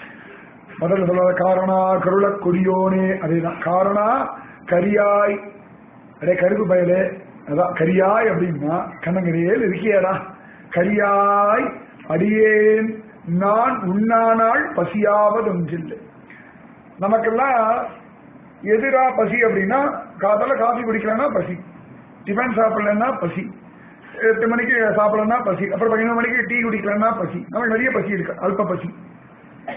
முதல்ல சொல்ல காரணா கருள கொடியோனே அதேதான் காரணா கரியாய் அடே கருப்பு பயலே அதான் கரியாய் அப்படின்னா கண்ணங்கரையில் இருக்கியாடா கரியாய் அடியேன் நான் உண்ணானால் பசியாவதொன்றில்லை நமக்கெல்லாம் எதிரா பசி அப்படின்னா காதால காஃபி குடிக்கலன்னா பசி டிஃபன் சாப்பிடலன்னா பசி எட்டு மணிக்கு சாப்பிடலன்னா பசி அப்புறம் பதினொரு மணிக்கு டீ குடிக்கலன்னா பசி நமக்கு நிறைய பசி இருக்கு அல்ப பசி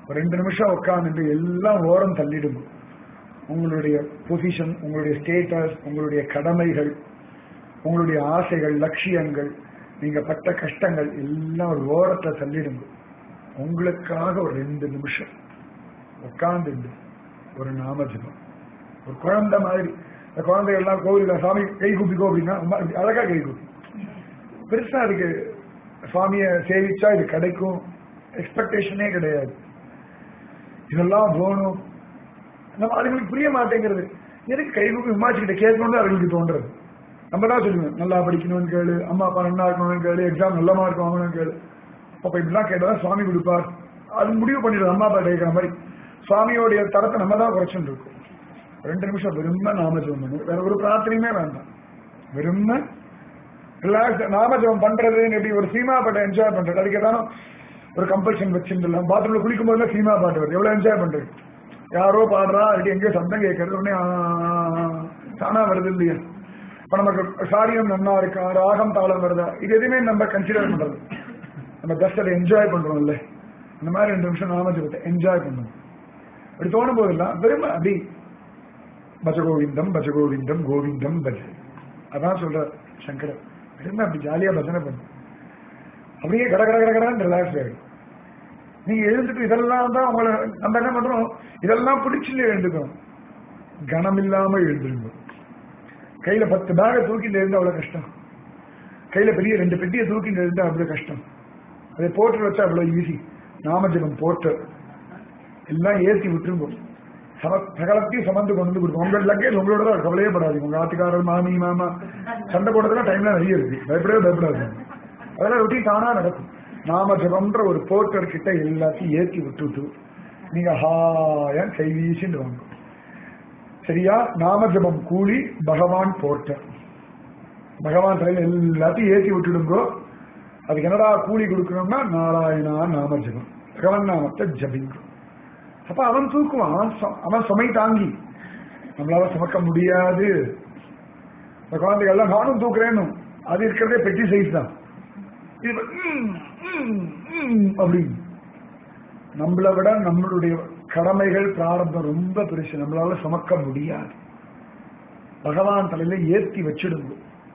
ஒரு ரெண்டு நிமிஷம் உட்காந்துட்டு எல்லாம் ஓரம் தள்ளிடுங்க உங்களுடைய பொசிஷன் உங்களுடைய ஸ்டேட்டஸ் உங்களுடைய கடமைகள் உங்களுடைய ஆசைகள் லட்சியங்கள் நீங்க பட்ட கஷ்டங்கள் எல்லாம் ஒரு ஓரத்தை தள்ளிடுங்க உங்களுக்காக ஒரு ரெண்டு நிமிஷம் உட்கார்ந்து ஒரு நாமஜபம் ஒரு குழந்தை மாதிரி இந்த குழந்தை எல்லாம் கோவில்ல சாமி கை கூப்பிக்கோ அப்படின்னா அம்மா இப்படி அழகா கை கூப்பி பெருசா அதுக்கு சுவாமியை சேவிச்சா இது கிடைக்கும் எக்ஸ்பெக்டேஷனே கிடையாது இதெல்லாம் போகணும் நம்ம அதுங்களுக்கு புரிய மாட்டேங்கிறது எதுக்கு கை கூப்பி உமாச்சிக்கிட்ட கேட்கணும்னு அதுங்களுக்கு தோன்றது நம்ம தான் சொல்லுவோம் நல்லா படிக்கணும்னு கேளு அம்மா அப்பா நல்லா இருக்கணும்னு கேளு எக்ஸாம் நல்ல மார்க் வாங்கணும்னு கேளு அப்ப இப்படிலாம் கேட்டா சுவாமி கொடுப்பார் அது முடிவு பண்ணிடுது அம்மா அப்பா கேட்கிற மாதிரி சுவாமியோடைய தரத்தை நம்ம தான் குறைச்சுட்டு இருக்கோம் ரெண்டு நிமிஷம் வெறும நாமஜபம் பண்ணு வேற ஒரு பிரார்த்தனையுமே வேண்டாம் வெறும ரிலாக்ஸ் நாமஜபம் பண்றதுன்னு எப்படி ஒரு சினிமா பாட்டை என்ஜாய் பண்றது அதுக்கு ஏதாவது ஒரு கம்பல்ஷன் வச்சுட்டு பாத்ரூம்ல குளிக்கும் போதுலாம் சினிமா பாட்டு வருது எவ்வளவு என்ஜாய் பண்றது யாரோ பாடுறா அப்படி எங்கேயோ சத்தம் கேட்கறது உடனே ஆ, தானா வருது இல்லையா இப்ப நமக்கு சாரியம் நன்னா இருக்கா ராகம் தாளம் வருதா இது எதுவுமே நம்ம கன்சிடர் பண்றது நம்ம ஜஸ்ட் அதை என்ஜாய் பண்றோம்ல இந்த மாதிரி ரெண்டு நிமிஷம் நாமஜபத்தை என்ஜாய் பண்ணணும் அப்படி தோணும் போதெல்லாம் வெறும் அப்படி பஜகோவிந்தம் பஜகோவிந்தம் கோவிந்தம் பஜ அதான் சொல்ற சங்கரர் வெறும் அப்படி ஜாலியா பஜனை பண்ணு அப்படியே கட கட கட கடன் ரிலாக்ஸ் ஆயிடும் நீங்க எழுந்துட்டு இதெல்லாம் தான் உங்களை நம்ம என்ன பண்றோம் இதெல்லாம் பிடிச்சுட்டு எழுந்துக்கணும் கனம் இல்லாம எழுந்துருங்க கையில பத்து பேக தூக்கிட்டு இருந்தா அவ்வளவு கஷ்டம் கையில பெரிய ரெண்டு பெட்டியை தூக்கிட்டு இருந்தா அவ்வளவு கஷ்டம் அதை போட்டு வச்சா அவ்வளவு ஈஸி நாமஜபம் போட்டு எல்லாம் ஏற்றி விட்டுருங்க சம சகலத்தையும் சமந்து கொண்டு வந்து கொடுக்கும் உங்க லக்கேஜ் உங்களோட தான் கவலையே படாதீங்க உங்க ஆத்துக்காரர் மாமி மாமா சண்டை போடுறதுலாம் டைம்லாம் நிறைய இருக்கு பயப்படவே பயப்படாது அதெல்லாம் ரொட்டீன் தானா நடக்கும் நாம ஜபம்ன்ற ஒரு போர்ட்டர் கிட்ட எல்லாத்தையும் ஏற்றி விட்டுட்டு நீங்க ஹாயா கை வீசிட்டு வாங்க சரியா நாம ஜபம் கூலி பகவான் போர்ட்டர் பகவான் தலையில எல்லாத்தையும் ஏற்றி விட்டுடுங்கோ அதுக்கு என்னடா கூலி கொடுக்கணும்னா நாராயணா நாம ஜபம் பகவான் நாமத்தை ஜபிங்க அப்ப அவன் தூக்குவான் அவன் சு- அவன் சுமை தாங்கி நம்மளால சுமக்க முடியாது இந்த குழந்தைகள் எல்லாம் நானும் தூக்குறேன்னு அது இருக்கிறதே பெட்டி சைஸ் தான் இது ம், ம், ம் அப்படின்னு நம்மளை விட நம்மளுடைய கடமைகள் பிராரம்பம் ரொம்ப பெருசு நம்மளால சுமக்க முடியாது பகவான் தலையில ஏத்தி வச்சிடுங்க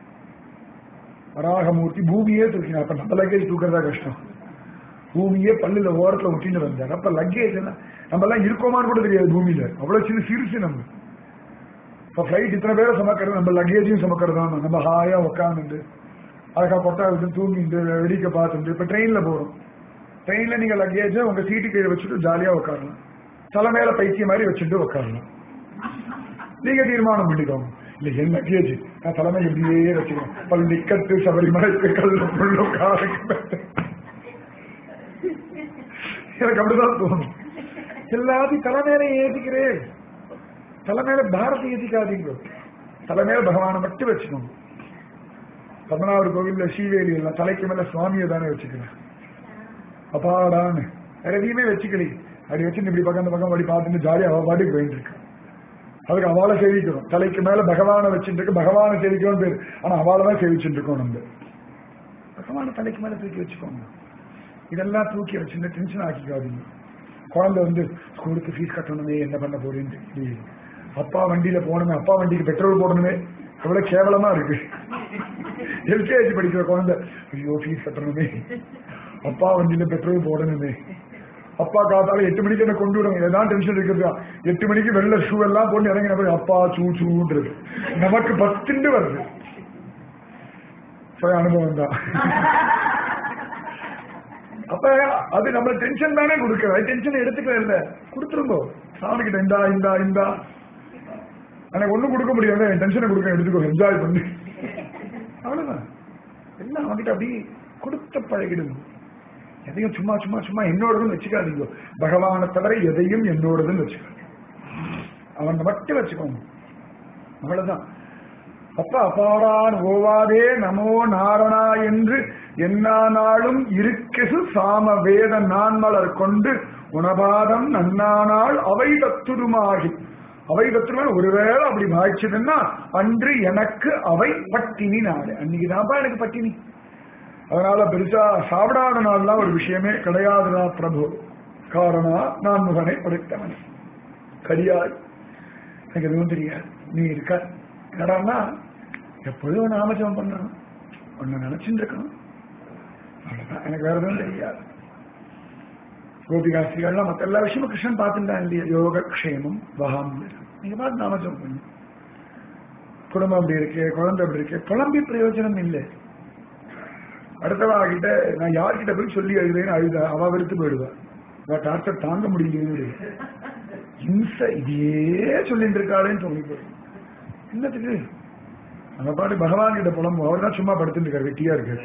வராகமூர்த்தி பூமியே தூக்கினார் அப்ப நம்ம லக்கேஜ் தூக்குறதா கஷ்டம் பூமியே பல்லுல ஓரத்துல ஒட்டின்னு வந்தார் அப்ப லக்கேஜ் எல்லாம் நம்ம எல்லாம் இருக்கோமான்னு கூட தெரியாது பூமியில அவ்வளவு சின்ன சிறுசு நம்ம இப்ப ஃபிளைட் இத்தனை பேரை சுமக்கிறது நம்ம லக்கேஜையும் சுமக்கிறது தான் நம்ம ஹாயா உட்காந்துட்டு அழகா கொட்டா விட்டு தூங்கிட்டு வெடிக்க பார்த்துட்டு இப்ப ட்ரெயின்ல போறோம் ட்ரெயின்ல நீங்க லக்கேஜை உங்க சீட்டு கீழே வச்சுட்டு ஜாலியா உட்காரலாம் தலை மேல பைத்திய மாதிரி வச்சுட்டு உட்காரலாம் நீங்க தீர்மானம் பண்ணிக்கோங்க இல்ல என் லக்கேஜ் நான் தலைமை எப்படியே வச்சுக்கிறேன் பள்ளி கட்டு சபரிமலைக்கு கல்லு புல்லும் காலுக்கு எனக்கு அப்படிதான் தோணும் எல்லாத்தையும் தலைமையில ஏத்திக்கிறேன் தலைமையில பாரதி ஏத்திக்காதீங்க தலைமையில பகவானை மட்டும் வச்சுக்கோங்க பத்மநாபர் கோவில்ல ஸ்ரீவேலி எல்லாம் தலைக்கு மேல சுவாமியை தானே வச்சுக்கிறேன் அப்பாடான்னு வேற எதையுமே வச்சுக்கலி அப்படி வச்சுட்டு இப்படி பக்கம் இந்த பக்கம் அப்படி பார்த்துட்டு ஜாலியா அவ பாட்டுக்கு போயிட்டு இருக்கு அதுக்கு அவளை சேவிக்கிறோம் தலைக்கு மேல பகவானை வச்சுட்டு இருக்கு பகவானை சேவிக்கிறோம் பேரு ஆனா அவளை தான் சேவிச்சுட்டு இருக்கோம் நம்ம பகவானை தலைக்கு மேல தூக்கி வச்சுக்கோங்க இதெல்லாம் தூக்கி வச்சுட்டு டென்ஷன் ஆக்கிக்காதீங்க குழந்தை வந்து ஸ்கூலுக்கு ஃபீஸ் கட்டணுமே என்ன பண்ண போறேன்னு தெரியல அப்பா வண்டியில போகணுமே அப்பா வண்டிக்கு பெட்ரோல் போடணுமே எவ்வளவு கேவலமா இருக்கு எல்கேஜி படிக்கிற குழந்தை ஐயோ ஃபீஸ் கட்டணுமே அப்பா வண்டியில பெட்ரோல் போடணுமே அப்பா காத்தால எட்டு மணிக்கு என்ன கொண்டு விடுங்க ஏதாவது டென்ஷன் இருக்கிறதா எட்டு மணிக்கு வெள்ள ஷூ எல்லாம் போட்டு இறங்கின போய் அப்பா சூ சூன்றது நமக்கு பத்துண்டு வருது சுய அனுபவம் தான் அப்ப அது நம்ம டென்ஷன் தானே கொடுக்கறது டென்ஷன் எடுத்துக்கல இல்ல கொடுத்துருங்கோ சாமி கிட்ட இந்தா இந்தா இந்தா எனக்கு ஒண்ணும் கொடுக்க முடியாது என் டென்ஷனை கொடுக்க எடுத்துக்கோ என்ஜாய் பண்ணி அவ்வளவுதான் எல்லாம் அவன்கிட்ட அப்படி கொடுத்த பழகிடுங்க எதையும் சும்மா சும்மா சும்மா என்னோடதுன்னு வச்சுக்காதீங்க பகவானை தவிர எதையும் என்னோடதுன்னு வச்சுக்காதீங்க அவன் மட்டும் வச்சுக்கோங்க அவ்வளவுதான் அப்ப அப்பாடான் ஓவாதே நமோ நாரணா என்று எல்லா நாளும் இருக்கசு சாம வேத நான்மலர் கொண்டு உணபாதம் நன்னானால் அவை தத்துடுமாகி அவை தத்துடுமா ஒருவேளை அப்படி பாய்ச்சதுன்னா அன்று எனக்கு அவை பட்டினி நாடு அன்னைக்குதான்ப்பா எனக்கு பட்டினி அதனால பெருசா சாப்பிடாத நாள்லாம் ஒரு விஷயமே கிடையாதுடா பிரபு காரணா நான் முகனை படைத்தவன் கரியாய் எனக்கு எதுவும் தெரியாது நீ இருக்க என்னடான்னா எப்பொழுதும் நாமஜபம் பண்ணணும் ஒன்னு நினைச்சுட்டு இருக்கணும் அவ்வளவுதான் எனக்கு வேற எதுவும் தெரியாது கோபிகாசிகள்லாம் மற்ற எல்லா விஷயமும் கிருஷ்ணன் பார்த்துட்டான் இல்லையா யோக க்ஷேமம் வகாம் நீங்க பார்த்து நாமஜபம் பண்ணு குடும்பம் அப்படி இருக்கு குழந்தை அப்படி இருக்கு குழம்பி பிரயோஜனம் இல்லை அடுத்தவா கிட்ட நான் யார்கிட்ட போய் சொல்லி அழுதுன்னு அழுதா அவ வெறுத்து போயிடுவா அவ டார்ச்சர் தாங்க முடியலையே இம்சை இதையே சொல்லிட்டு இருக்காளேன்னு சொல்லி போயிடும் என்னத்துக்கு நம்ம பாட்டு பகவான் கிட்ட புலம்பும் அவர் தான் சும்மா படுத்துட்டு இருக்காரு வெட்டியா இருக்காரு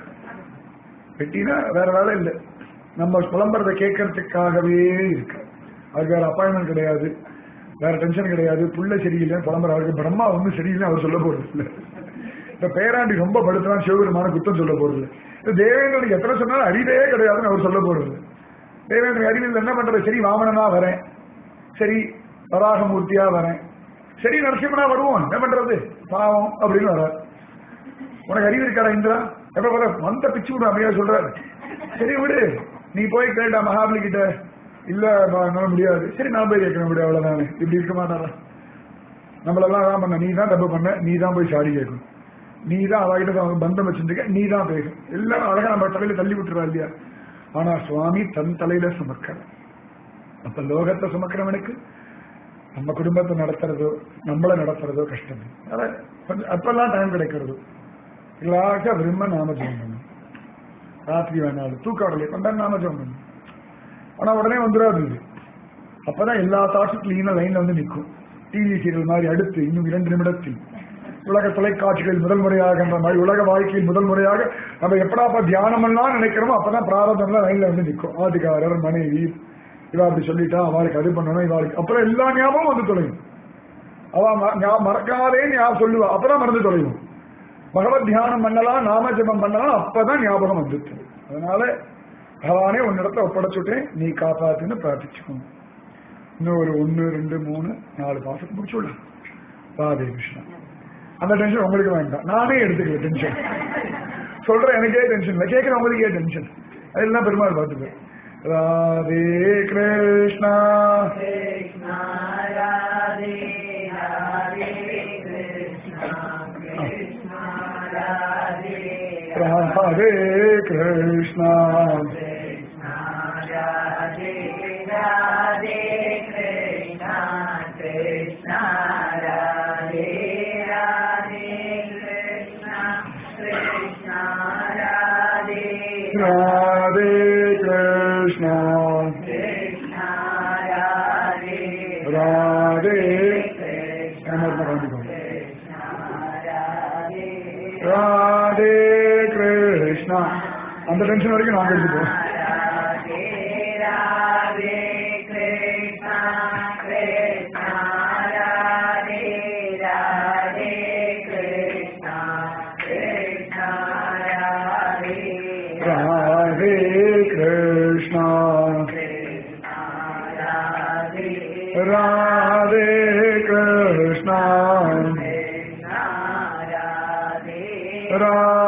வெட்டினா வேற வேலை இல்லை நம்ம புலம்புறதை கேட்கறதுக்காகவே இருக்கு அவருக்கு வேற அப்பாயின்மெண்ட் கிடையாது வேற டென்ஷன் கிடையாது புள்ள சரியில்லைன்னு புலம்புற அவருக்கு பிரம்மா ஒன்றும் சரியில்லை அவர் சொல்ல போறது இல்லை இந்த பேராண்டி ரொம்ப படுத்துறான் சிவபெருமான குத்தம் சொல்ல போறது இல்லை இந்த தேவேந்திரனுக்கு எத்தனை சொன்னாலும் அறிவே கிடையாதுன்னு அவர் சொல்ல போறது தேவேந்திரன் அறிவில் என்ன பண்றது சரி வாமனனா வரேன் சரி வராகமூர்த்தியா வரேன் சரி நரசிம்மனா வருவோம் என்ன பண்றது பாவம் அப்படின்னு வர உனக்கு அறிவு இருக்காடா இந்திரா எப்ப பாரு வந்த பிச்சு விடு அப்படியா சொல்றாரு சரி விடு நீ போய் கேட்டா மகாபலி கிட்ட இல்ல பா, என்னால முடியாது சரி நான் போய் கேட்கணும் விடு அவ்வளவுதானே இப்படி இருக்க மாட்டாரா நம்மளெல்லாம் தான் பண்ண நீ தான் தப்பு பண்ண நீ தான் போய் சாடி கேட்கணும் நீ தான் அவகிட்ட தான் பந்தம் வச்சிருக்க நீ தான் பேசணும் எல்லாரும் அழகா நம்ம தலையில தள்ளி விட்டுறா இல்லையா ஆனா சுவாமி தன் தலையில சுமக்கிறார் அப்ப லோகத்தை சுமக்கிறவனுக்கு நம்ம குடும்பத்தை நடத்துறதோ நம்மள நடத்துறதோ கஷ்டம் அதான் கொஞ்சம் அப்பெல்லாம் டைம் கிடைக்கிறது இல்லாக்க விரும்ப நாம ஜெபம் பண்ணும் ராத்திரி வேணாலும் தூக்காடலை கொண்டா நாம ஜெபம் பண்ணும் ஆனா உடனே வந்துடாது இது அப்பதான் எல்லா தாட்ஸும் கிளீனா லைன்ல வந்து நிற்கும் டிவி சீரியல் மாதிரி அடுத்து இன்னும் இரண்டு நிமிடத்தில் உலக தொலைக்காட்சிகளில் முதல் முறையாக என்ற மாதிரி உலக வாழ்க்கையில் முதல் முறையாக நம்ம எப்படாப்ப தியானம் எல்லாம் நினைக்கிறோமோ அப்பதான் பிராரதம்லாம் லைன்ல வந்து நிற்கும் ஆதிகாரர் மனைவி இவா அப்படி சொல்லிட்டா அவளுக்கு அது பண்ணணும் இவாளுக்கு அப்புறம் எல்லா ஞாபகம் வந்து தொலையும் அவ ம- ஞா- மறக்காதே ஞாபகம் சொல்லுவா அப்பதான் மறந்து தொலையும் பகவத் தியானம் பண்ணலாம் நாம ஜெபம் பண்ணலாம் அப்பதான் ஞாபகம் வந்துட்டு அதனால பகவானே உன்னிடத்தை ஒப்படைச்சுட்டேன் நீ காப்பாத்துன்னு பிரார்த்திச்சுக்கணும் இன்னும் ஒரு ஒன்னு ரெண்டு மூணு நாலு மாசத்துக்கு முடிச்சுடலாம் ராதே கிருஷ்ணா அந்த டென்ஷன் உங்களுக்கு வேண்டாம் நானே எடுத்துக்கல டென்ஷன் சொல்றேன் எனக்கே டென்ஷன் இல்லை கேட்கிறவங்களுக்கே டென்ஷன் அதெல்லாம் பெருமாள் பார்த்துப்பேன் Radhe Krishna Krishna Radhe Radhe Krishna Krishna Radhe Radhe Krishna Krishna Radhe Radhe Krishna Krishna Radhe Radhe Krishna Krishna Radhe Radhe Krishna Krishna Radhe Radhe Krishna என்ன கவனிக்கணும் Krishna Radhe ராதே கிருஷ்ணா அந்த டென்ஷன் வரைக்கும் நாங்க எடுத்துப்போம் Radhe Radhe Krishna Krishna Radhe Radhe Krishna Krishna Radhe Radhe Krishna Krishna Radhe Radhe Krishna Krishna Radhe Radhe